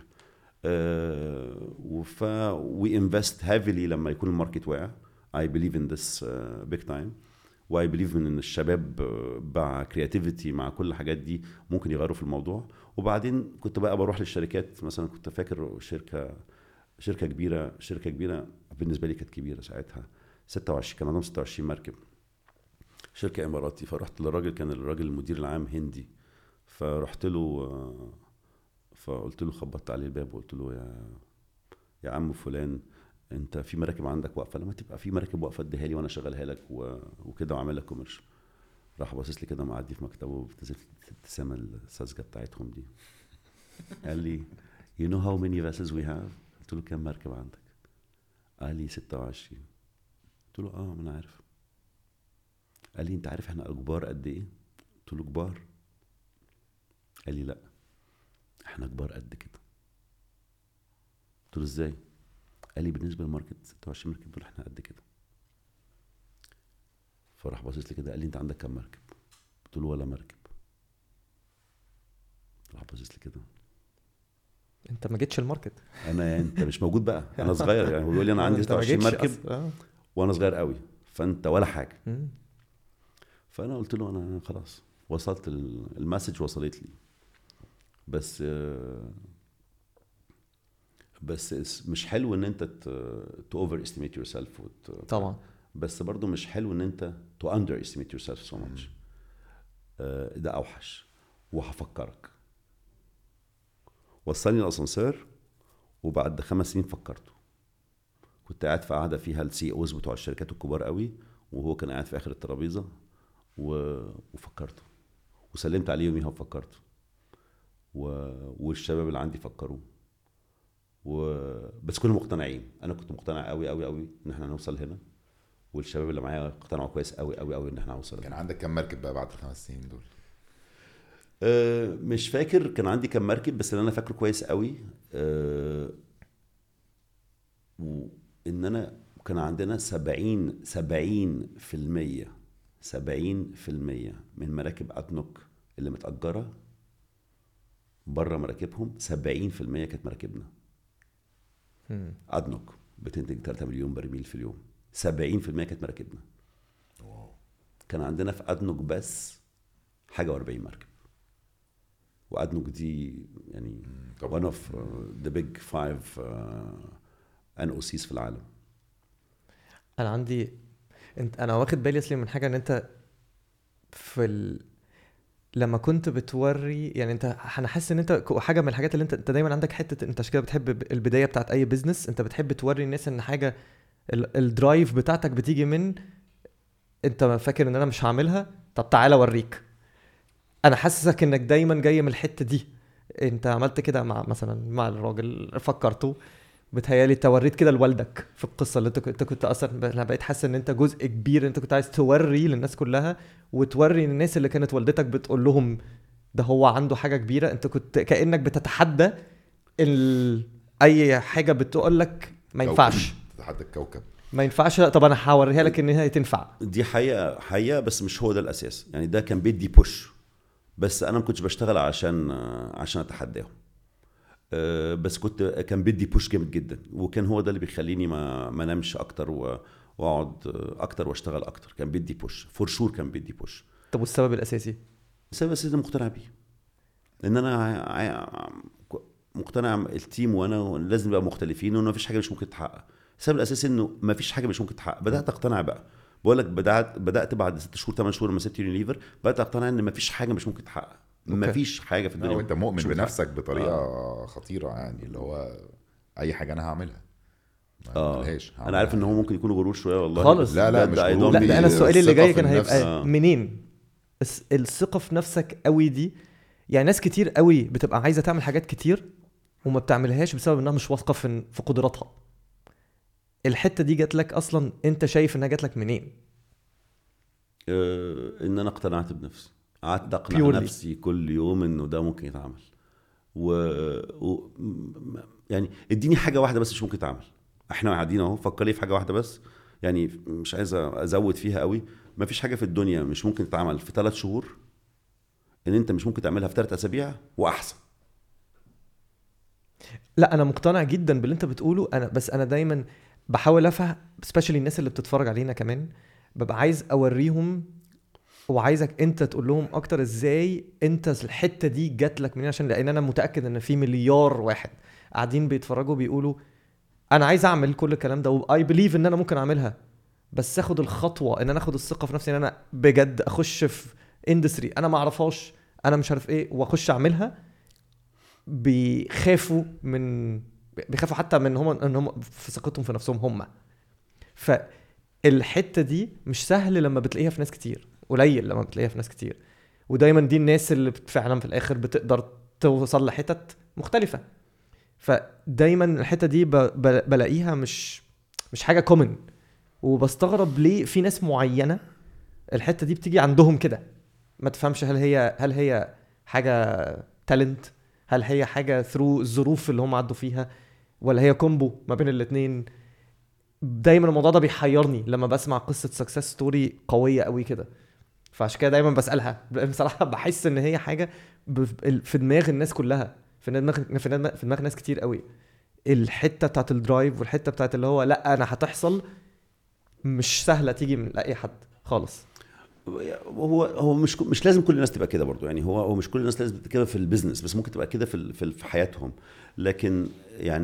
آه وف وي انفست هيفلي لما يكون الماركت واقع اي بليف ان ذس بيج تايم واي بليف ان الشباب آه، مع كرياتيفيتي مع كل الحاجات دي ممكن يغيروا في الموضوع وبعدين كنت بقى بروح للشركات مثلا كنت فاكر شركه شركه كبيره شركه كبيره بالنسبه لي كانت كبيره ساعتها 26 كان عندهم 26 مركب شركه اماراتي فرحت للراجل كان الراجل المدير العام هندي فرحت له آه، فقلت له خبطت عليه الباب وقلت له يا يا عم فلان انت في مراكب عندك واقفه لما تبقى في مراكب واقفه اديها لي وانا اشغلها لك و... وكده واعمل لك كوميرشال راح باصص لي كده معدي في مكتبه وابتسمت الابتسامه الساذجه بتاعتهم دي قال لي you know how many vessels we have قلت له كام مركب عندك قال لي 26 قلت له اه ما انا عارف قال لي انت عارف احنا كبار قد ايه قلت له كبار قال لي لا احنا كبار قد كده قلت له ازاي قال لي بالنسبه للماركت 26 مركب دول احنا قد كده فراح باصص لي كده قال لي انت عندك كام مركب قلت له ولا مركب راح باصص لي كده انت ما جيتش الماركت انا انت مش موجود بقى انا صغير يعني هو بيقول لي انا عندي انت ما 26 جيتش مركب أصلاً. آه. وانا صغير قوي فانت ولا حاجه مم. فانا قلت له انا خلاص وصلت ال- المسج وصلت لي بس آه، بس اس- مش حلو ان انت تو اوفر استيميت يور سيلف طبعا بس برضو مش حلو ان انت to underestimate yourself so much آه، ده اوحش وهفكرك وصلني الاسانسير وبعد خمس سنين فكرته كنت قاعد في قاعده فيها السي اوز بتوع الشركات الكبار قوي وهو كان قاعد في اخر الترابيزه و... وفكرته وسلمت عليه يوميها وفكرته و... والشباب اللي عندي فكروه و... بس كلهم مقتنعين انا كنت مقتنع قوي قوي قوي ان احنا هنوصل هنا والشباب اللي معايا اقتنعوا كويس قوي قوي قوي ان احنا هنوصل كان هنا عندك كام مركب بقى بعد الخمس سنين دول أه مش فاكر كان عندي كام مركب بس اللي انا فاكره كويس قوي أه وان انا كان عندنا 70 70 في المية 70 في المية من مراكب اتنوك اللي متأجرة بره مراكبهم 70 في المية كانت مراكبنا مم. ادنوك بتنتج 3 مليون برميل في اليوم 70% كانت مراكبنا كان عندنا في ادنوك بس حاجه و40 مركب وادنوك دي يعني طبعاً. one of uh, the big five uh, NOCs في العالم انا عندي انت انا واخد بالي اصلي من حاجه ان انت في ال... لما كنت بتوري يعني انت انا حاسس ان انت ك- حاجه من الحاجات اللي انت انت دايما عندك حته انت عشان كده بتحب ب- البدايه بتاعت اي بزنس انت بتحب توري الناس ان حاجه ال- الدرايف بتاعتك بتيجي من انت فاكر ان انا مش هعملها طب تعالى اوريك انا حاسسك انك دايما جاي من الحته دي انت عملت كده مع مثلا مع الراجل فكرته بتهيالي انت وريت كده لوالدك في القصه اللي انت كنت, انت كنت اصلا ب- انا بقيت حاسس ان انت جزء كبير انت كنت عايز توري للناس كلها وتوري الناس اللي كانت والدتك بتقول لهم ده هو عنده حاجه كبيره انت كنت كانك بتتحدى ال... اي حاجه بتقول لك ما كوكب. ينفعش تحدى الكوكب ما ينفعش لا طب انا هوريها لك ان هي تنفع دي حقيقه حقيقه بس مش هو ده الاساس يعني ده كان بيدي بوش بس انا ما كنتش بشتغل عشان عشان اتحداهم أه، بس كنت كان بيدي بوش جامد جدا وكان هو ده اللي بيخليني ما ما انامش اكتر و- واقعد اكتر واشتغل اكتر كان بيدي بوش فور شور كان بيدي بوش طب والسبب الاساسي السبب الاساسي اللي مقتنع بيه ان انا ع- ع- مقتنع التيم وانا لازم نبقى مختلفين وانه مفيش حاجه مش ممكن تتحقق السبب الاساسي انه مفيش حاجه مش ممكن تتحقق بدات اقتنع بقى بقول لك بدات بدات بعد ست شهور ثمان شهور لما سبت يونيليفر بدات اقتنع ان مفيش حاجه مش ممكن تتحقق أوكي. مفيش حاجه في لا الدنيا وانت مؤمن مش ممكن بنفسك بطريقه خطيره يعني اللي هو اي حاجه انا هعملها ما اه ملهاش انا عارف ان هو ممكن يكون غرور شويه والله خالص. لا، لا، بجد مش I غرور. don't لا دي ده انا السؤال اللي الثقة جاي في كان النفس. هيبقى آه. منين الس- الثقه في نفسك قوي دي يعني ناس كتير قوي بتبقى عايزه تعمل حاجات كتير وما بتعملهاش بسبب انها مش واثقه في في قدراتها الحته دي جات لك اصلا انت شايف انها جات لك منين آه، ان انا اقتنعت بنفسي قعدت اقنع Purely. نفسي كل يوم انه ده ممكن يتعمل و... و... م- يعني اديني حاجه واحده بس مش ممكن تتعمل احنا قاعدين اهو فكر لي في حاجه واحده بس يعني مش عايز ازود فيها قوي ما فيش حاجه في الدنيا مش ممكن تتعمل في ثلاث شهور ان انت مش ممكن تعملها في ثلاث اسابيع واحسن لا انا مقتنع جدا باللي انت بتقوله انا بس انا دايما بحاول افهم سبيشالي الناس اللي بتتفرج علينا كمان ببقى عايز اوريهم وعايزك انت تقول لهم اكتر ازاي انت الحته دي جات لك منين عشان لان انا متاكد ان في مليار واحد قاعدين بيتفرجوا بيقولوا انا عايز اعمل كل الكلام ده واي بليف ان انا ممكن اعملها بس اخد الخطوه ان انا اخد الثقه في نفسي ان انا بجد اخش في اندستري انا ما اعرفهاش انا مش عارف ايه واخش اعملها بيخافوا من بيخافوا حتى من هم ان هم في ثقتهم في نفسهم هم فالحته دي مش سهل لما بتلاقيها في ناس كتير قليل لما بتلاقيها في ناس كتير ودايما دي الناس اللي بت- فعلا في الاخر بتقدر توصل لحتت مختلفه فدايما الحته دي ب... ب... بلاقيها مش مش حاجه كومن وبستغرب ليه في ناس معينه الحته دي بتيجي عندهم كده ما تفهمش هل هي هل هي حاجه تالنت هل هي حاجه ثرو الظروف اللي هم عدوا فيها ولا هي كومبو ما بين الاثنين دايما الموضوع ده بيحيرني لما بسمع قصه سكسس ستوري قويه قوي كده فعشان كده دايما بسالها بصراحه بحس ان هي حاجه ب- في دماغ الناس كلها في دماغ في دماغ في دماغ ناس كتير قوي الحته بتاعت الدرايف والحته بتاعت اللي هو لا انا هتحصل مش سهله تيجي من اي حد خالص هو هو مش مش لازم كل الناس تبقى كده برضو يعني هو هو مش كل الناس لازم تبقى كده في البيزنس بس ممكن تبقى كده في ال- في ال- في حياتهم لكن يعني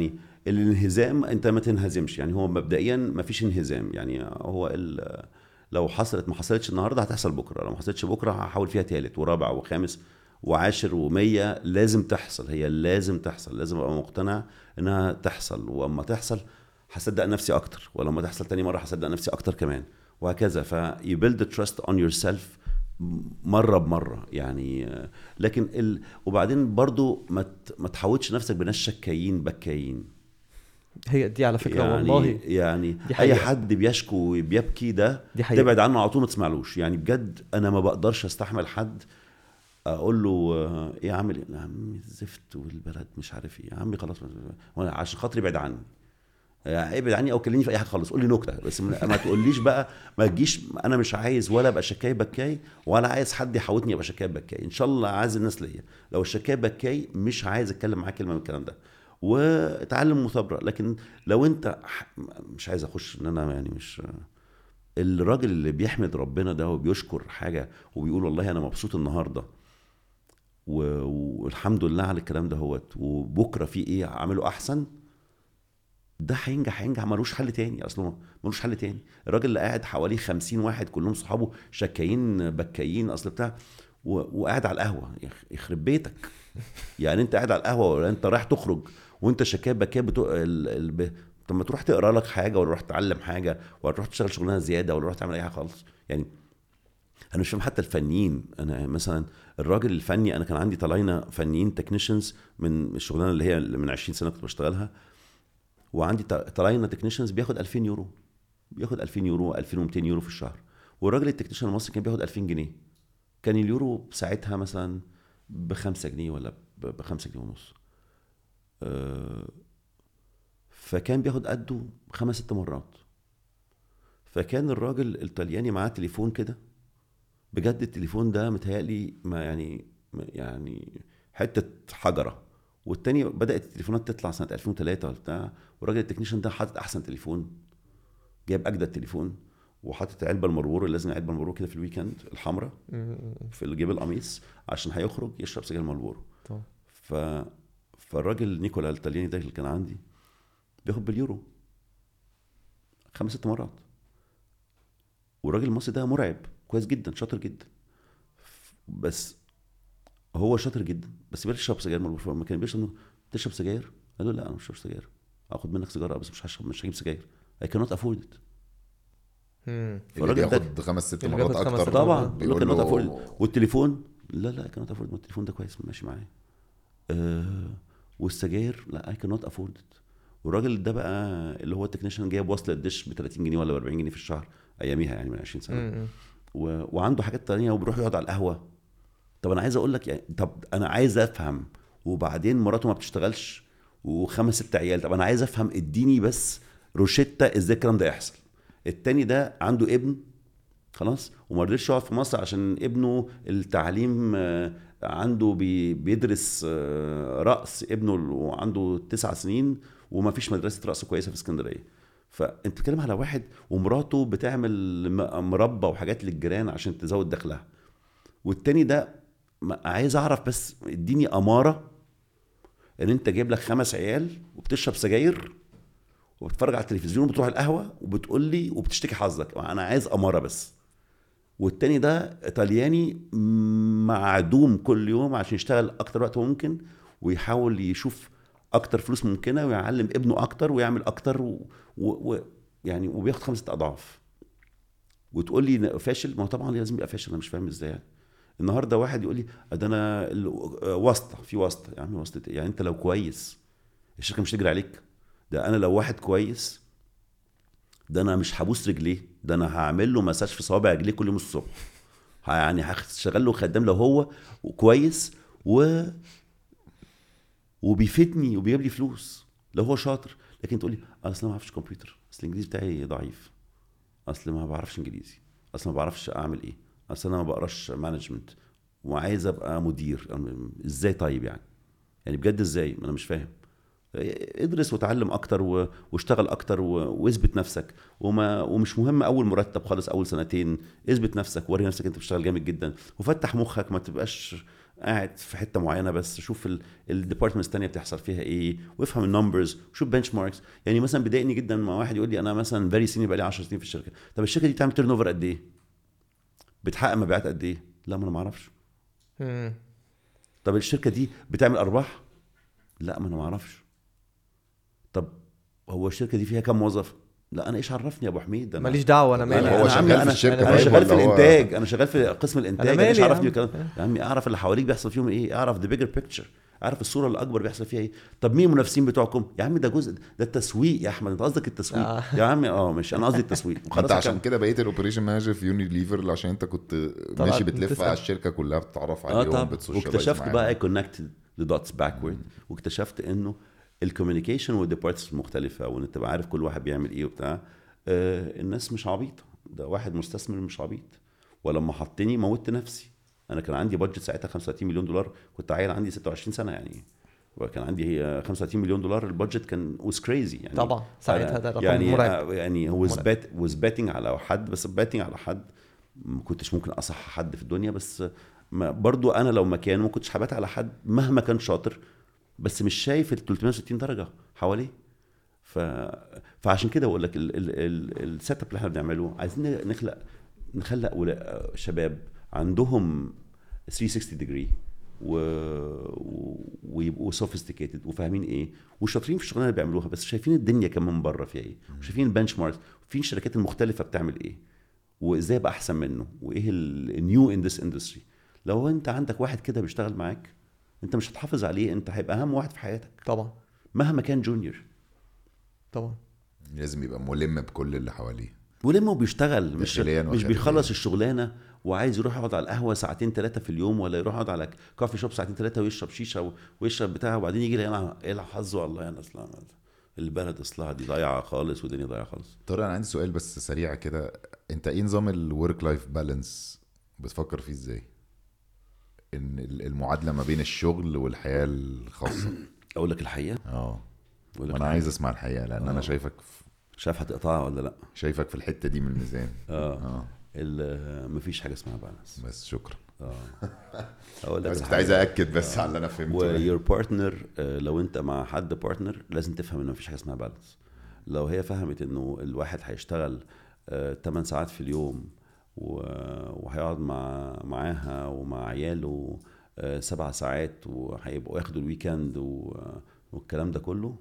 الانهزام انت ما تنهزمش يعني هو مبدئيا ما فيش انهزام يعني هو ال- لو حصلت ما حصلتش النهارده هتحصل بكره لو ما حصلتش بكره هحاول فيها تالت ورابع وخامس وعاشر ومية لازم تحصل هي لازم تحصل لازم ابقى مقتنع انها تحصل واما تحصل هصدق نفسي اكتر ولما تحصل تاني مره هصدق نفسي اكتر كمان وهكذا ف you build the trust on yourself مره بمره يعني آه، لكن ال... وبعدين برضو ما ت... ما تحاولش نفسك بناس شكايين بكايين هي دي على فكره يعني والله يعني دي اي حقيقة. حد بيشكو وبيبكي ده دي حقيقة. تبعد عنه على طول ما تسمعلوش يعني بجد انا ما بقدرش استحمل حد اقول له آه، ايه عامل ايه يا عمي الزفت والبلد مش عارف ايه يا عمي خلاص وانا عشان خاطري ابعد عني يعني ابعد عني او كلمني في اي حاجه خالص قول لي نكته بس ما ما تقوليش بقى ما تجيش انا مش عايز ولا ابقى شكاي بكاي ولا عايز حد يحاوطني ابقى شكاي بكاي ان شاء الله عايز الناس ليا لو الشكاي بكاي مش عايز اتكلم معاه كلمه من الكلام ده واتعلم مثابره لكن لو انت ح- مش عايز اخش ان انا يعني مش الراجل اللي بيحمد ربنا ده وبيشكر حاجه وبيقول والله انا مبسوط النهارده و- والحمد لله على الكلام ده هوت وبكره في ايه اعمله احسن ده هينجح هينجح ملوش حل تاني اصله ملوش حل تاني الراجل اللي قاعد حواليه خمسين واحد كلهم صحابه شكايين بكايين اصل بتاع و- وقاعد على القهوه يخ- يخرب بيتك يعني انت قاعد على القهوه ولا انت رايح تخرج وانت شكاية بكاية بتو... ال... ال... ب... طب ما تروح تقرا لك حاجه ولا تروح تتعلم حاجه ولا تروح تشتغل شغلانه زياده ولا تروح تعمل اي حاجه خالص يعني انا مش فاهم حتى الفنيين انا مثلا الراجل الفني انا كان عندي طلاينه فنيين تكنيشنز من الشغلانه اللي هي من 20 سنه كنت بشتغلها وعندي ط- طلاينه تكنيشنز بياخد 2000 يورو بياخد 2000 يورو 2200 يورو في الشهر والراجل التكنيشن المصري كان بياخد 2000 جنيه كان اليورو ساعتها مثلا ب 5 جنيه ولا ب 5 جنيه ونص آه، فكان بياخد قده خمس ست مرات فكان الراجل الطلياني معاه تليفون كده بجد التليفون ده متهيألي ما يعني ما يعني حته حجره والتاني بدات التليفونات تطلع سنه 2003 ولا بتاع والراجل التكنيشن ده حاطط احسن تليفون جايب اجدد تليفون وحاطط علبه المرور اللي لازم علبه المرور كده في الويكند الحمراء في جيب القميص عشان هيخرج يشرب سجاير مالبورو طبعا. ف فالراجل نيكولا الطلياني ده اللي كان عندي بياخد باليورو خمس ست مرات والراجل المصري ده مرعب كويس جدا شاطر جدا بس هو شاطر جدا بس بيشرب سجاير مالبورو لما كان بيشرب تشرب سجاير قال له لا انا مش بشرب سجاير هاخد منك سيجاره بس مش هشرب مش هجيب سجاير I cannot afford it مم. اللي فالراجل ده- بياخد خمس ست اللي مرات بياخد خمس اكتر ست طبعا مرات. بيقول بيقول له له والتليفون لا لا اي كانوت افورد التليفون ده كويس ماشي معايا آه والسجاير لا اي كانوت افورد والراجل ده بقى اللي هو التكنيشن جايب وصله دش ب 30 جنيه ولا ب 40 جنيه في الشهر اياميها يعني من 20 سنه مم. و... وعنده حاجات تانية وبيروح يقعد على القهوه طب انا عايز اقول لك يعني طب انا عايز افهم وبعدين مراته ما بتشتغلش وخمس ست عيال طب انا عايز افهم اديني بس روشتة ازاي الكلام ده يحصل التاني ده عنده ابن خلاص وما رضيش يقعد في مصر عشان ابنه التعليم آه، عنده بي بيدرس آه، رقص ابنه وعنده تسع سنين وما فيش مدرسه رقص كويسه في اسكندريه فانت بتتكلم على واحد ومراته بتعمل م- مربى وحاجات للجيران عشان تزود دخلها والتاني ده ما- عايز اعرف بس اديني اماره ان انت جايب لك خمس عيال وبتشرب سجاير وبتتفرج على التلفزيون وبتروح القهوه وبتقول لي وبتشتكي حظك انا عايز اماره بس والتاني ده ايطالياني معدوم كل يوم عشان يشتغل اكتر وقت ممكن ويحاول يشوف اكتر فلوس ممكنه ويعلم ابنه اكتر ويعمل اكتر و... و... و... يعني وبياخد خمسة اضعاف وتقول لي فاشل ما هو طبعا لازم يبقى فاشل انا مش فاهم ازاي يعني النهارده واحد يقول لي ده انا ال- واسطه في واسطه يا عم واسطه إيه؟ يعني انت لو كويس الشركه مش تجري عليك ده انا لو واحد كويس ده انا مش هبوس رجليه ده انا هعمل له مساج في صوابع رجليه كل يوم الصبح ه- يعني هشغل له خدام لو هو كويس و وبيفيدني وبيجيب لي فلوس لو هو شاطر لكن تقول لي اصل انا ما بعرفش كمبيوتر اصل الانجليزي بتاعي ضعيف اصل ما بعرفش انجليزي اصل ما بعرفش اعمل ايه اصل انا ما بقراش مانجمنت وعايز ابقى مدير أنا- ازاي طيب يعني يعني بجد ازاي ما انا مش فاهم ادرس وتعلم اكتر و... واشتغل اكتر و... واثبت نفسك وما ومش مهم اول مرتب خالص اول سنتين اثبت نفسك وري نفسك انت بتشتغل جامد جدا وفتح مخك ما تبقاش قاعد في حته معينه بس شوف الديبارتمنتس الثانيه بتحصل فيها ايه وافهم النمبرز وشوف بنش ماركس يعني مثلا بيضايقني جدا لما واحد يقول لي انا مثلا فيري سينيور بقى لي 10 سنين في الشركه طب الشركه دي بتعمل تيرن اوفر قد ايه؟ بتحقق مبيعات قد ايه؟ لا ما انا ما اعرفش مم. طب الشركه دي بتعمل ارباح؟ لا ما انا ما اعرفش طب هو الشركه دي فيها كام موظف؟ لا انا ايش عرفني يا ابو حميد ده أنا- ماليش دعوه انا مالي هو أنا شغال عمي- في الشركة انا طيب شغال في ولا هو- الانتاج انا شغال في قسم الانتاج أنا انا ايش مالي يا عرفني عم. الكلام يا عمي اعرف اللي حواليك بيحصل فيهم ايه اعرف ذا بيجر بيكتشر اعرف الصوره الاكبر بيحصل فيها ايه طب مين المنافسين بتوعكم يا عمي ده جزء ده التسويق يا احمد انت قصدك التسويق آه. يا عمي اه مش انا قصدي التسويق انت عشان كده بقيت الاوبريشن مانجر في يوني ليفر عشان انت كنت طبعاً ماشي بتلف بتسأل. على الشركه كلها بتتعرف اه عليهم طبعا بتسوشيالايز واكتشفت معاهم. بقى كونكت ذا دوتس باكورد واكتشفت انه الكوميونيكيشن والديبارتس المختلفه وان تبقى عارف كل واحد بيعمل ايه وبتاع آه الناس مش عبيطه ده واحد مستثمر مش عبيط ولما حطني موتت نفسي انا كان عندي بادجت ساعتها 35 مليون دولار كنت عيل عندي 26 سنه يعني وكان عندي آه، 35 مليون دولار البادجت كان was crazy يعني طبعا ساعتها ده رقم يعني مرعب آه، يعني هو was مرعب. bet was betting على حد بس betting على حد ما كنتش ممكن اصح حد في الدنيا بس ما برضو انا لو مكانه ما كنتش هبات على حد مهما كان شاطر بس مش شايف ال 360 درجه حواليه ف... فعشان كده بقول لك ال... ال... ال... السيت اب اللي احنا بنعمله عايزين نخلق نخلق ولا... شباب عندهم 360 ديجري و... و... ويبقوا سوفيستيكيتد وفاهمين ايه وشاطرين في الشغلانه اللي بيعملوها بس شايفين الدنيا كمان من بره فيها ايه وشايفين البنش ماركس في الشركات المختلفه بتعمل ايه وازاي ابقى احسن منه وايه النيو ان ذس اندستري لو انت عندك واحد كده بيشتغل معاك انت مش هتحافظ عليه انت هيبقى اهم واحد في حياتك طبعا مهما كان جونيور طبعا لازم يبقى ملم بكل اللي حواليه ولما هو بيشتغل مش داخلياً مش وخارجياً. بيخلص الشغلانه وعايز يروح يقعد على القهوه ساعتين ثلاثه في اليوم ولا يروح يقعد على كافي شوب ساعتين ثلاثه ويشرب شيشه و- ويشرب بتاع وبعدين يجي لي انا ايه حظه والله انا اصلا البلد اصلها دي ضايعه خالص والدنيا ضايعه خالص طارق انا عندي سؤال بس سريع كده انت ايه نظام الورك لايف بالانس بتفكر فيه ازاي ان ال- المعادله ما بين الشغل والحياه الخاصه اقول لك الحقيقه اه اقول لك وانا عايز اسمع الحقيقه لان آه. انا شايفك في- شايف هتقطعها ولا لا شايفك في الحته دي من الميزان اه اه ال- مفيش حاجه اسمها بالانس بس شكرا اه اقول لك بس كنت الحقيقة. عايز ااكد بس على اللي انا فهمته ويور بارتنر لو انت مع حد بارتنر لازم تفهم ان مفيش حاجه اسمها بالانس لو هي فهمت انه الواحد هيشتغل 8 ساعات في اليوم و- وهيقعد مع معاها ومع عياله آه، سبع ساعات وهيبقوا ياخدوا الويكند و- والكلام ده كله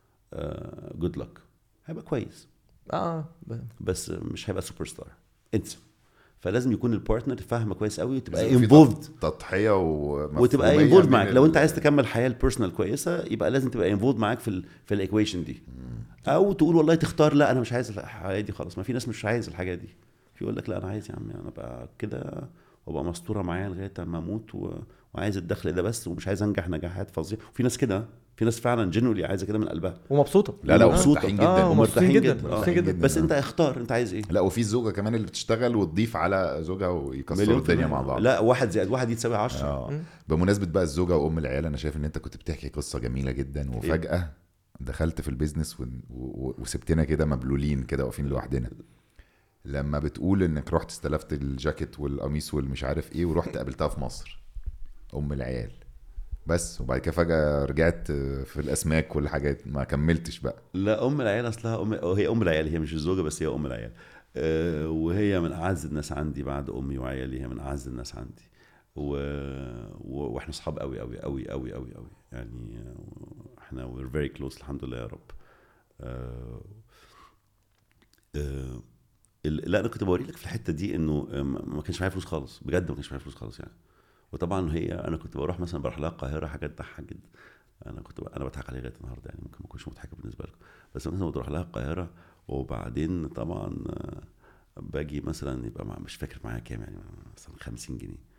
جود لك هيبقى كويس اه ب- بس مش هيبقى سوبر ستار انسى فلازم يكون البارتنر فاهمه كويس قوي وتبقى لازم في انفولد تض- تضحيه ومفهومية وتبقى انفولد من معاك لو ال- انت عايز تكمل حياه البيرسونال كويسه يبقى لازم تبقى انفولد معاك في ال في الايكويشن دي او تقول والله تختار لا انا مش عايز الحياه دي خلاص ما في ناس مش عايز الحاجه دي في يقول لك لا انا عايز يا عم انا ابقى كده وابقى مستوره معايا لغايه اما اموت و... وعايز الدخل ده بس ومش عايز انجح نجاحات فظيعه وفي ناس كده في ناس فعلا جنولي عايزه كده من قلبها ومبسوطه لا لا ومبسوطة. ومرتاحين جدا آه، ومرتاحين مبسوطين جدا جدا، آه. مبسوطين جدا. بس انت اختار انت عايز ايه لا وفي الزوجه كمان اللي بتشتغل وتضيف على زوجها ويكسروا مليون الدنيا في مع المية. بعض لا واحد زائد واحد يتساوي 10 اه بمناسبه بقى الزوجه وام العيال انا شايف ان انت كنت بتحكي قصه جميله جدا وفجاه دخلت في البيزنس و... و... وسبتنا كده مبلولين كده واقفين لوحدنا لما بتقول انك رحت استلفت الجاكيت والقميص والمش عارف ايه ورحت قابلتها في مصر ام العيال بس وبعد كده فجاه رجعت في الاسماك والحاجات ما كملتش بقى لا ام العيال اصلها ام هي ام العيال هي مش الزوجه بس هي ام العيال أه وهي من اعز الناس عندي بعد امي وعيالي هي من اعز الناس عندي و... و... واحنا اصحاب قوي قوي قوي قوي قوي قوي يعني آه، احنا وير فيري كلوز الحمد لله يا رب أه... أه... ال- لا انا كنت بوري لك في الحته دي انه آه، ما ما كانش معايا فلوس خالص بجد ما كانش معايا فلوس خالص يعني وطبعا هي انا كنت بروح مثلا بروح لها القاهره حاجه تضحك جدا انا كنت ب... انا بضحك عليها لغايه النهارده يعني ممكن ما تكونش مضحكه بالنسبه لكم بس مثلا بتروح لها القاهره وبعدين طبعا آه، باجي مثلا يبقى مع مش فاكر معايا كام يعني مثلا 50 جنيه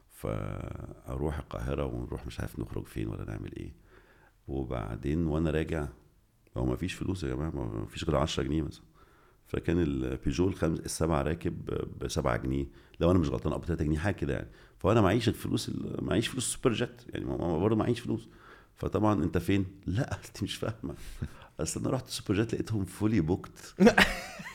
فاروح القاهره ونروح مش عارف نخرج فين ولا نعمل ايه وبعدين وانا راجع هو ما فيش فلوس يا جماعه ما فيش غير 10 جنيه مثلا فكان البيجو الخمس السبعه راكب ب 7 جنيه لو انا مش غلطان او ب 3 جنيه حاجه كده يعني فانا معيش الفلوس ال- معيش فلوس سوبر جيت يعني ما- ما- برضه معيش فلوس فطبعا انت فين؟ لا انت مش فاهمه اصل انا رحت سوبر جيت لقيتهم فولي بوكت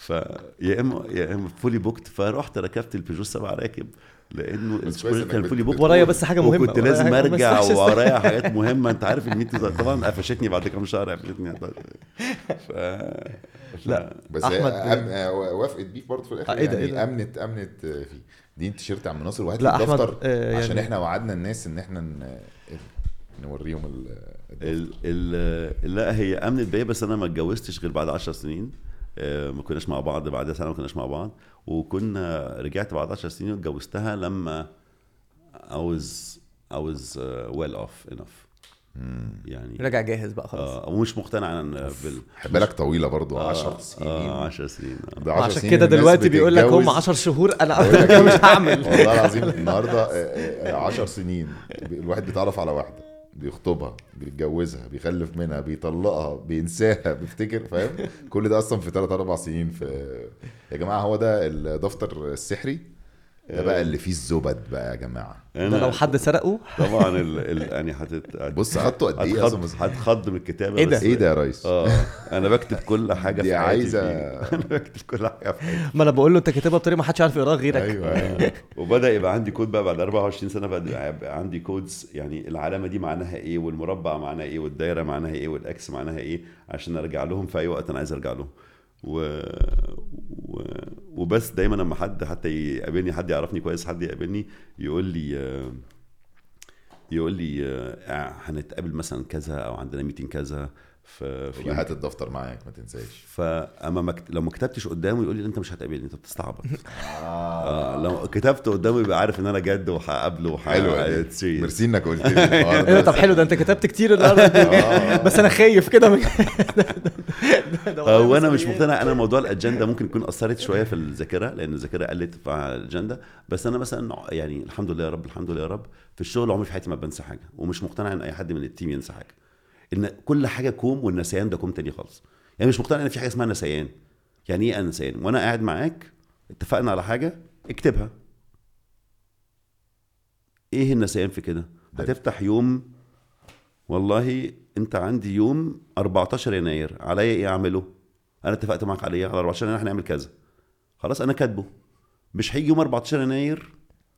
فيا اما يا اما فولي بوكت فرحت ركبت البيجو 7 راكب لانه بس السبورت كويس كان إنك فولي بت- بوكت ورايا بس حاجه مهمه وكنت ورايا لازم حاجة بس ارجع وحشة. ورايا حاجات مهمه انت عارف الميتنج طبعا قفشتني بعد كام شهر قفشتني ف... لا. بس أحمد- أحمد أم... آه، وافقت بيك برضه في الاخر آه، إيه ده، يعني إيه ده؟ امنت امنت آه، فيه دي انت تيشيرت عم ناصر وهات لا، لي أحمد، الدفتر آه، عشان يعني- احنا وعدنا الناس ان احنا ن... نوريهم ال... الدفتر. ال... ال... لا هي امنت بيا بس انا ما اتجوزتش غير بعد 10 سنين آه، ما كناش مع بعض بعد سنه ما كناش مع بعض وكنا رجعت بعد 10 سنين واتجوزتها لما I was I was uh, well off enough يعني راجع جاهز بقى خلاص آه ومش مقتنع عن بال خد بالك طويله برضه آه، 10 سنين اه 10 سنين آه. ده 10 عشان سنين كده الناس دلوقتي بيقول لك هم بتتجوز. 10 شهور انا بقول لك أكتر كده مش إيه؟ هعمل والله العظيم النهارده 10 سنين الواحد بيتعرف على واحده بيخطبها بيتجوزها بيخلف منها بيطلقها بينساها بيفتكر فاهم كل ده اصلا في 3 4 سنين في يا جماعه هو ده الدفتر السحري ده بقى اللي فيه الزبد بقى يا جماعه ده لو حد سرقه طبعا ال... ال... يعني هتت... بص خدته قد ايه هتخض اصلا هتخض من الكتابه إيه ده؟ بس- ايه ده يا ريس اه انا بكتب كل حاجه دي في حياتي عايزة- فيه. انا بكتب كل حاجه في حياتي ما انا بقول له انت كاتبها بطريقه ما حدش عارف يقراها غيرك ايوه ايوه وبدا يبقى عندي كود بقى بعد 24 سنه بدا يبقى عندي كودز يعني العلامه دي معناها ايه والمربع معناها ايه والدايره معناها ايه والاكس معناها ايه عشان ارجع لهم في اي وقت انا عايز ارجع لهم و... و... وبس دايما لما حد حتى يقابلني حد يعرفني كويس حد يقابلني يقول لي آه، يقول لي آه، هنتقابل مثلا كذا او عندنا ميتنج كذا في في يبقى هات الدفتر معاك ما تنساش فاما مكت... لو ما كتبتش قدامه يقول لي انت مش هتقابلني انت بتستعبط آه لو كتبت قدامه يبقى عارف ان انا جد وهقابله وح... حلوه دي It's serious. ميرسي انك قلت لي الحوار ايه ده. ده طب حلو ده انت كتبت كتير النهارده آه. بس انا خايف كده من ده آه، والله وانا مش مسؤوليات. مقتنع انا موضوع الاجنده ممكن يكون اثرت شويه في الذاكره لان الذاكره قلت في الاجنده بس انا مثلا يعني الحمد لله يا رب الحمد لله يا رب في الشغل عمري في حياتي ما بنسى حاجه ومش مقتنع ان اي حد من التيم ينسى حاجه ان كل حاجه كوم والنسيان ده كوم تاني خالص يعني مش مقتنع ان في حاجه اسمها نسيان يعني ايه نسيان وانا قاعد معاك اتفقنا على حاجه اكتبها ايه النسيان في كده ده- هتفتح يوم والله انت عندي يوم 14 يناير عليا ايه اعمله انا اتفقت معاك عليه على 14 يناير هنعمل كذا خلاص انا كاتبه مش هيجي يوم 14 يناير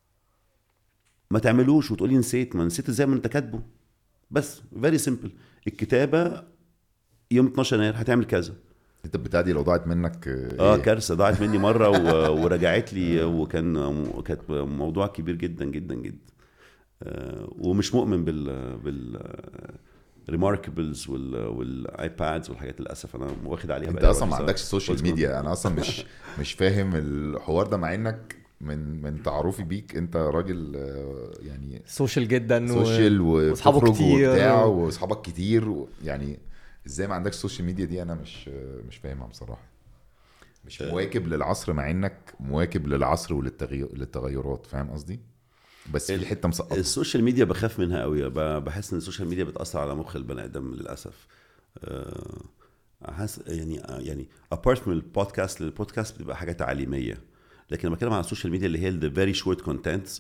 ما تعملوش وتقولي نسيت ما نسيت ازاي ما انت كاتبه بس فيري سيمبل الكتابه يوم 12 يناير هتعمل كذا انت بتاع دي لو ضاعت منك اه إيه؟ كارثه ضاعت مني مره و... ورجعت لي وكان كانت موضوع كبير جدا جدا جدا آه ومش مؤمن بال بال ريماركبلز وال والايبادز والحاجات للاسف انا واخد عليها انت بقالي اصلا ما وقت. عندكش سوشيال قلت ميديا انا اصلا مش مش فاهم الحوار ده مع انك من من تعارفي بيك انت راجل آه، يعني سوشيال جدا و- سوشيال واصحابه وبتخرج كتير. وبتاع واصحابك كتير و... يعني ازاي ما عندكش سوشيال ميديا دي انا مش مش فاهمها بصراحه مش مواكب للعصر مع انك مواكب للعصر وللتغيرات فاهم قصدي بس في ال- حته مسقطه السوشيال ميديا بخاف منها قوي ب- بحس ان السوشيال ميديا بتاثر على مخ البني ادم للاسف آه، حاسس يعني يعني ابارت من البودكاست البودكاست بتبقى حاجه تعليميه لكن لما بتكلم على السوشيال ميديا اللي هي ذا فيري شورت كونتنتس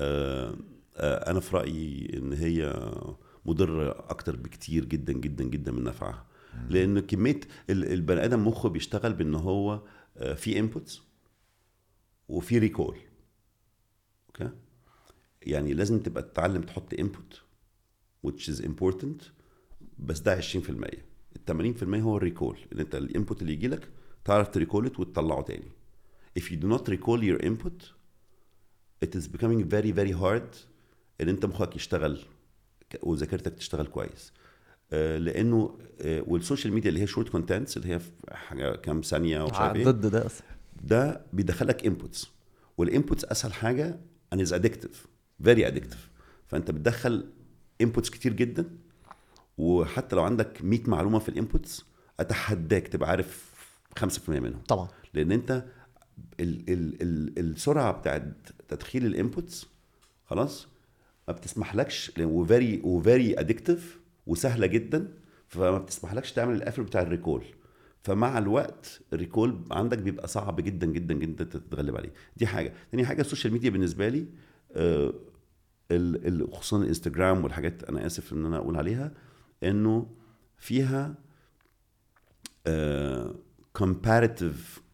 انا في رايي ان هي مضره اكتر بكتير جدا جدا جدا من نفعها لان كميه ال- البني ادم مخه بيشتغل بان هو آه، في انبوتس وفي ريكول اوكي يعني لازم تبقى تتعلم تحط input which is important بس ده 20% ال 80% هو الريكول ان انت الانبوت اللي يجي لك تعرف تريكولت وتطلعه تاني if you do not recall your input it is becoming very very hard ان انت مخك يشتغل ك- وذاكرتك تشتغل كويس آه، لانه آه، والسوشيال ميديا اللي هي شورت كونتنتس اللي هي في حاجه كام ثانيه ومش عارف ايه ضد ده اصلا ده بيدخلك انبوتس والانبوتس اسهل حاجه and is addictive very addictive فانت بتدخل انبوتس كتير جدا وحتى لو عندك 100 معلومه في الانبوتس اتحداك تبقى عارف 5% منهم طبعا لان انت ال ال ال السرعه بتاعت تدخيل الانبوتس خلاص ما بتسمحلكش وفيري وفيري ادكتيف وسهله جدا فما بتسمحلكش تعمل القفل بتاع الريكول فمع الوقت الريكول عندك بيبقى صعب جدا جدا جدا تتغلب عليه دي حاجه تاني حاجه السوشيال ميديا بالنسبه لي آه، ال- ال- خصوصا الانستجرام والحاجات انا اسف ان انا اقول عليها انه فيها comparative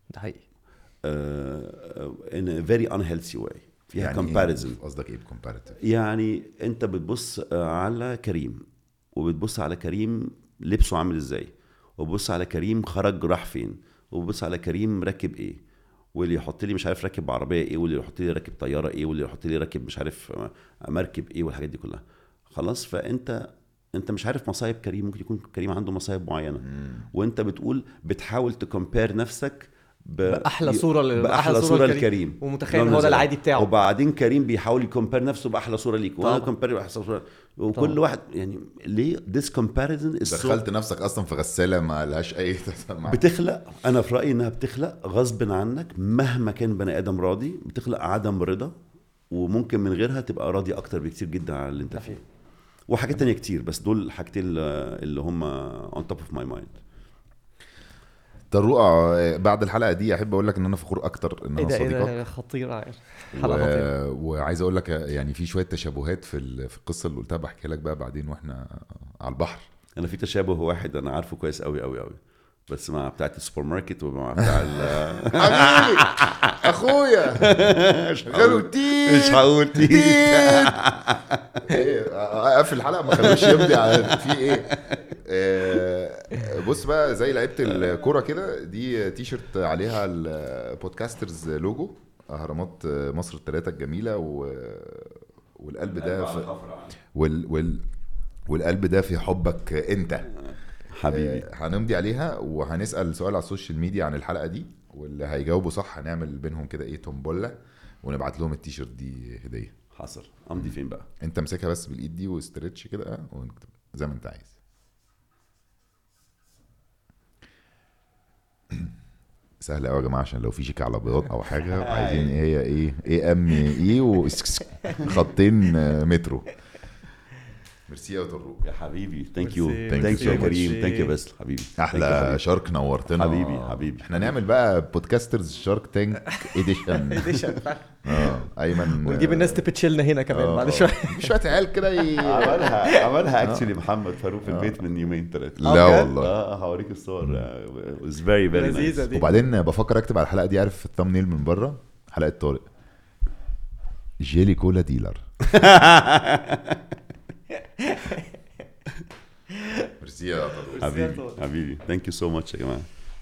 ده حقيقي uh, in a very unhealthy way فيها يعني comparison إيه؟ قصدك ايه بكومباريتيف يعني انت بتبص على كريم وبتبص على كريم لبسه عامل ازاي وبتبص على كريم خرج راح فين وبتبص على كريم راكب ايه واللي يحط لي مش عارف راكب عربيه ايه واللي يحط لي راكب طياره ايه واللي يحط لي راكب مش عارف مركب ايه والحاجات دي كلها خلاص فانت انت مش عارف مصايب كريم ممكن يكون كريم عنده مصايب معينه وانت بتقول بتحاول تكمبير نفسك ب... بأحلى صورة ل- باحلى بأحلى صوره صورة لكريم ومتخيل إن هو ده العادي بتاعه. وبعدين كريم بيحاول يكمبير نفسه باحلى صوره ليك وانا طبعا. كومبير باحلى صوره وكل طبعا. واحد يعني ليه this comparison is so دخلت نفسك اصلا في غساله ما لهاش اي مع- بتخلق انا في رايي انها بتخلق غصب عنك مهما كان بني ادم راضي بتخلق عدم رضا وممكن من غيرها تبقى راضي اكتر بكتير جدا على اللي انت فيه وحاجات تانية كتير بس دول الحاجتين اللي اللي هم on top of my mind طروقه آه، بعد الحلقه دي احب اقول لك ان انا فخور اكتر ان ايه انا ده ايه صديقك ده خطيرة و... حلقة خطيرة وعايز اقول لك يعني في شويه تشابهات في ال- في القصه اللي قلتها بحكي لك بقى بعدين واحنا على البحر انا في تشابه واحد انا عارفه كويس قوي قوي قوي بس مع بتاعت السوبر ماركت ومع بتاع ال حبيبي اخويا غلوتين مش هقول ايه اقفل الحلقه ما خلوش يمضي على في ايه آه، بص بقى زي لعيبه الكوره كده دي تي شيرت عليها البودكاسترز لوجو اهرامات مصر الثلاثه الجميله و... والقلب ده في... وال... وال... والقلب ده في حبك انت حبيبي آه، هنمضي عليها وهنسال سؤال على السوشيال ميديا عن الحلقه دي واللي هيجاوبوا صح هنعمل بينهم كده ايه تومبولا ونبعت لهم التيشيرت دي هديه حصل امضي فين بقى انت امسكها بس بالايد دي واسترتش كده اه ونكتب زي ما انت عايز سهل قوي يا جماعه عشان لو في شيك على بياض او حاجه عايزين ايه هي ايه ايه ام ايه وخطين آه، مترو ميرسي يا طروق يا حبيبي ثانك يو ميرسي. ثانك ميرسي يو يا so كريم much. ثانك يو بس حبيبي Thank you احلى حبيبي. شارك نورتنا حبيبي، حبيبي. احنا نعمل بقى بودكاسترز شارك تانك اديشن اه ايمن ونجيب الناس تبتشلنا هنا كمان آه، بعد آه. شوية شويه عيال كده ي... عملها عملها اكشلي محمد فاروق في البيت من يومين ثلاثه لا بجد؟ والله اه هوريك الصور was very very لذيذة nice دي وبعدين بفكر اكتب على الحلقه دي عارف في الثامنيل من بره حلقه طارق جيلي كولا ديلر ميرسي يا طارق حبيبي حبيبي ثانك يو سو ماتش يا جماعه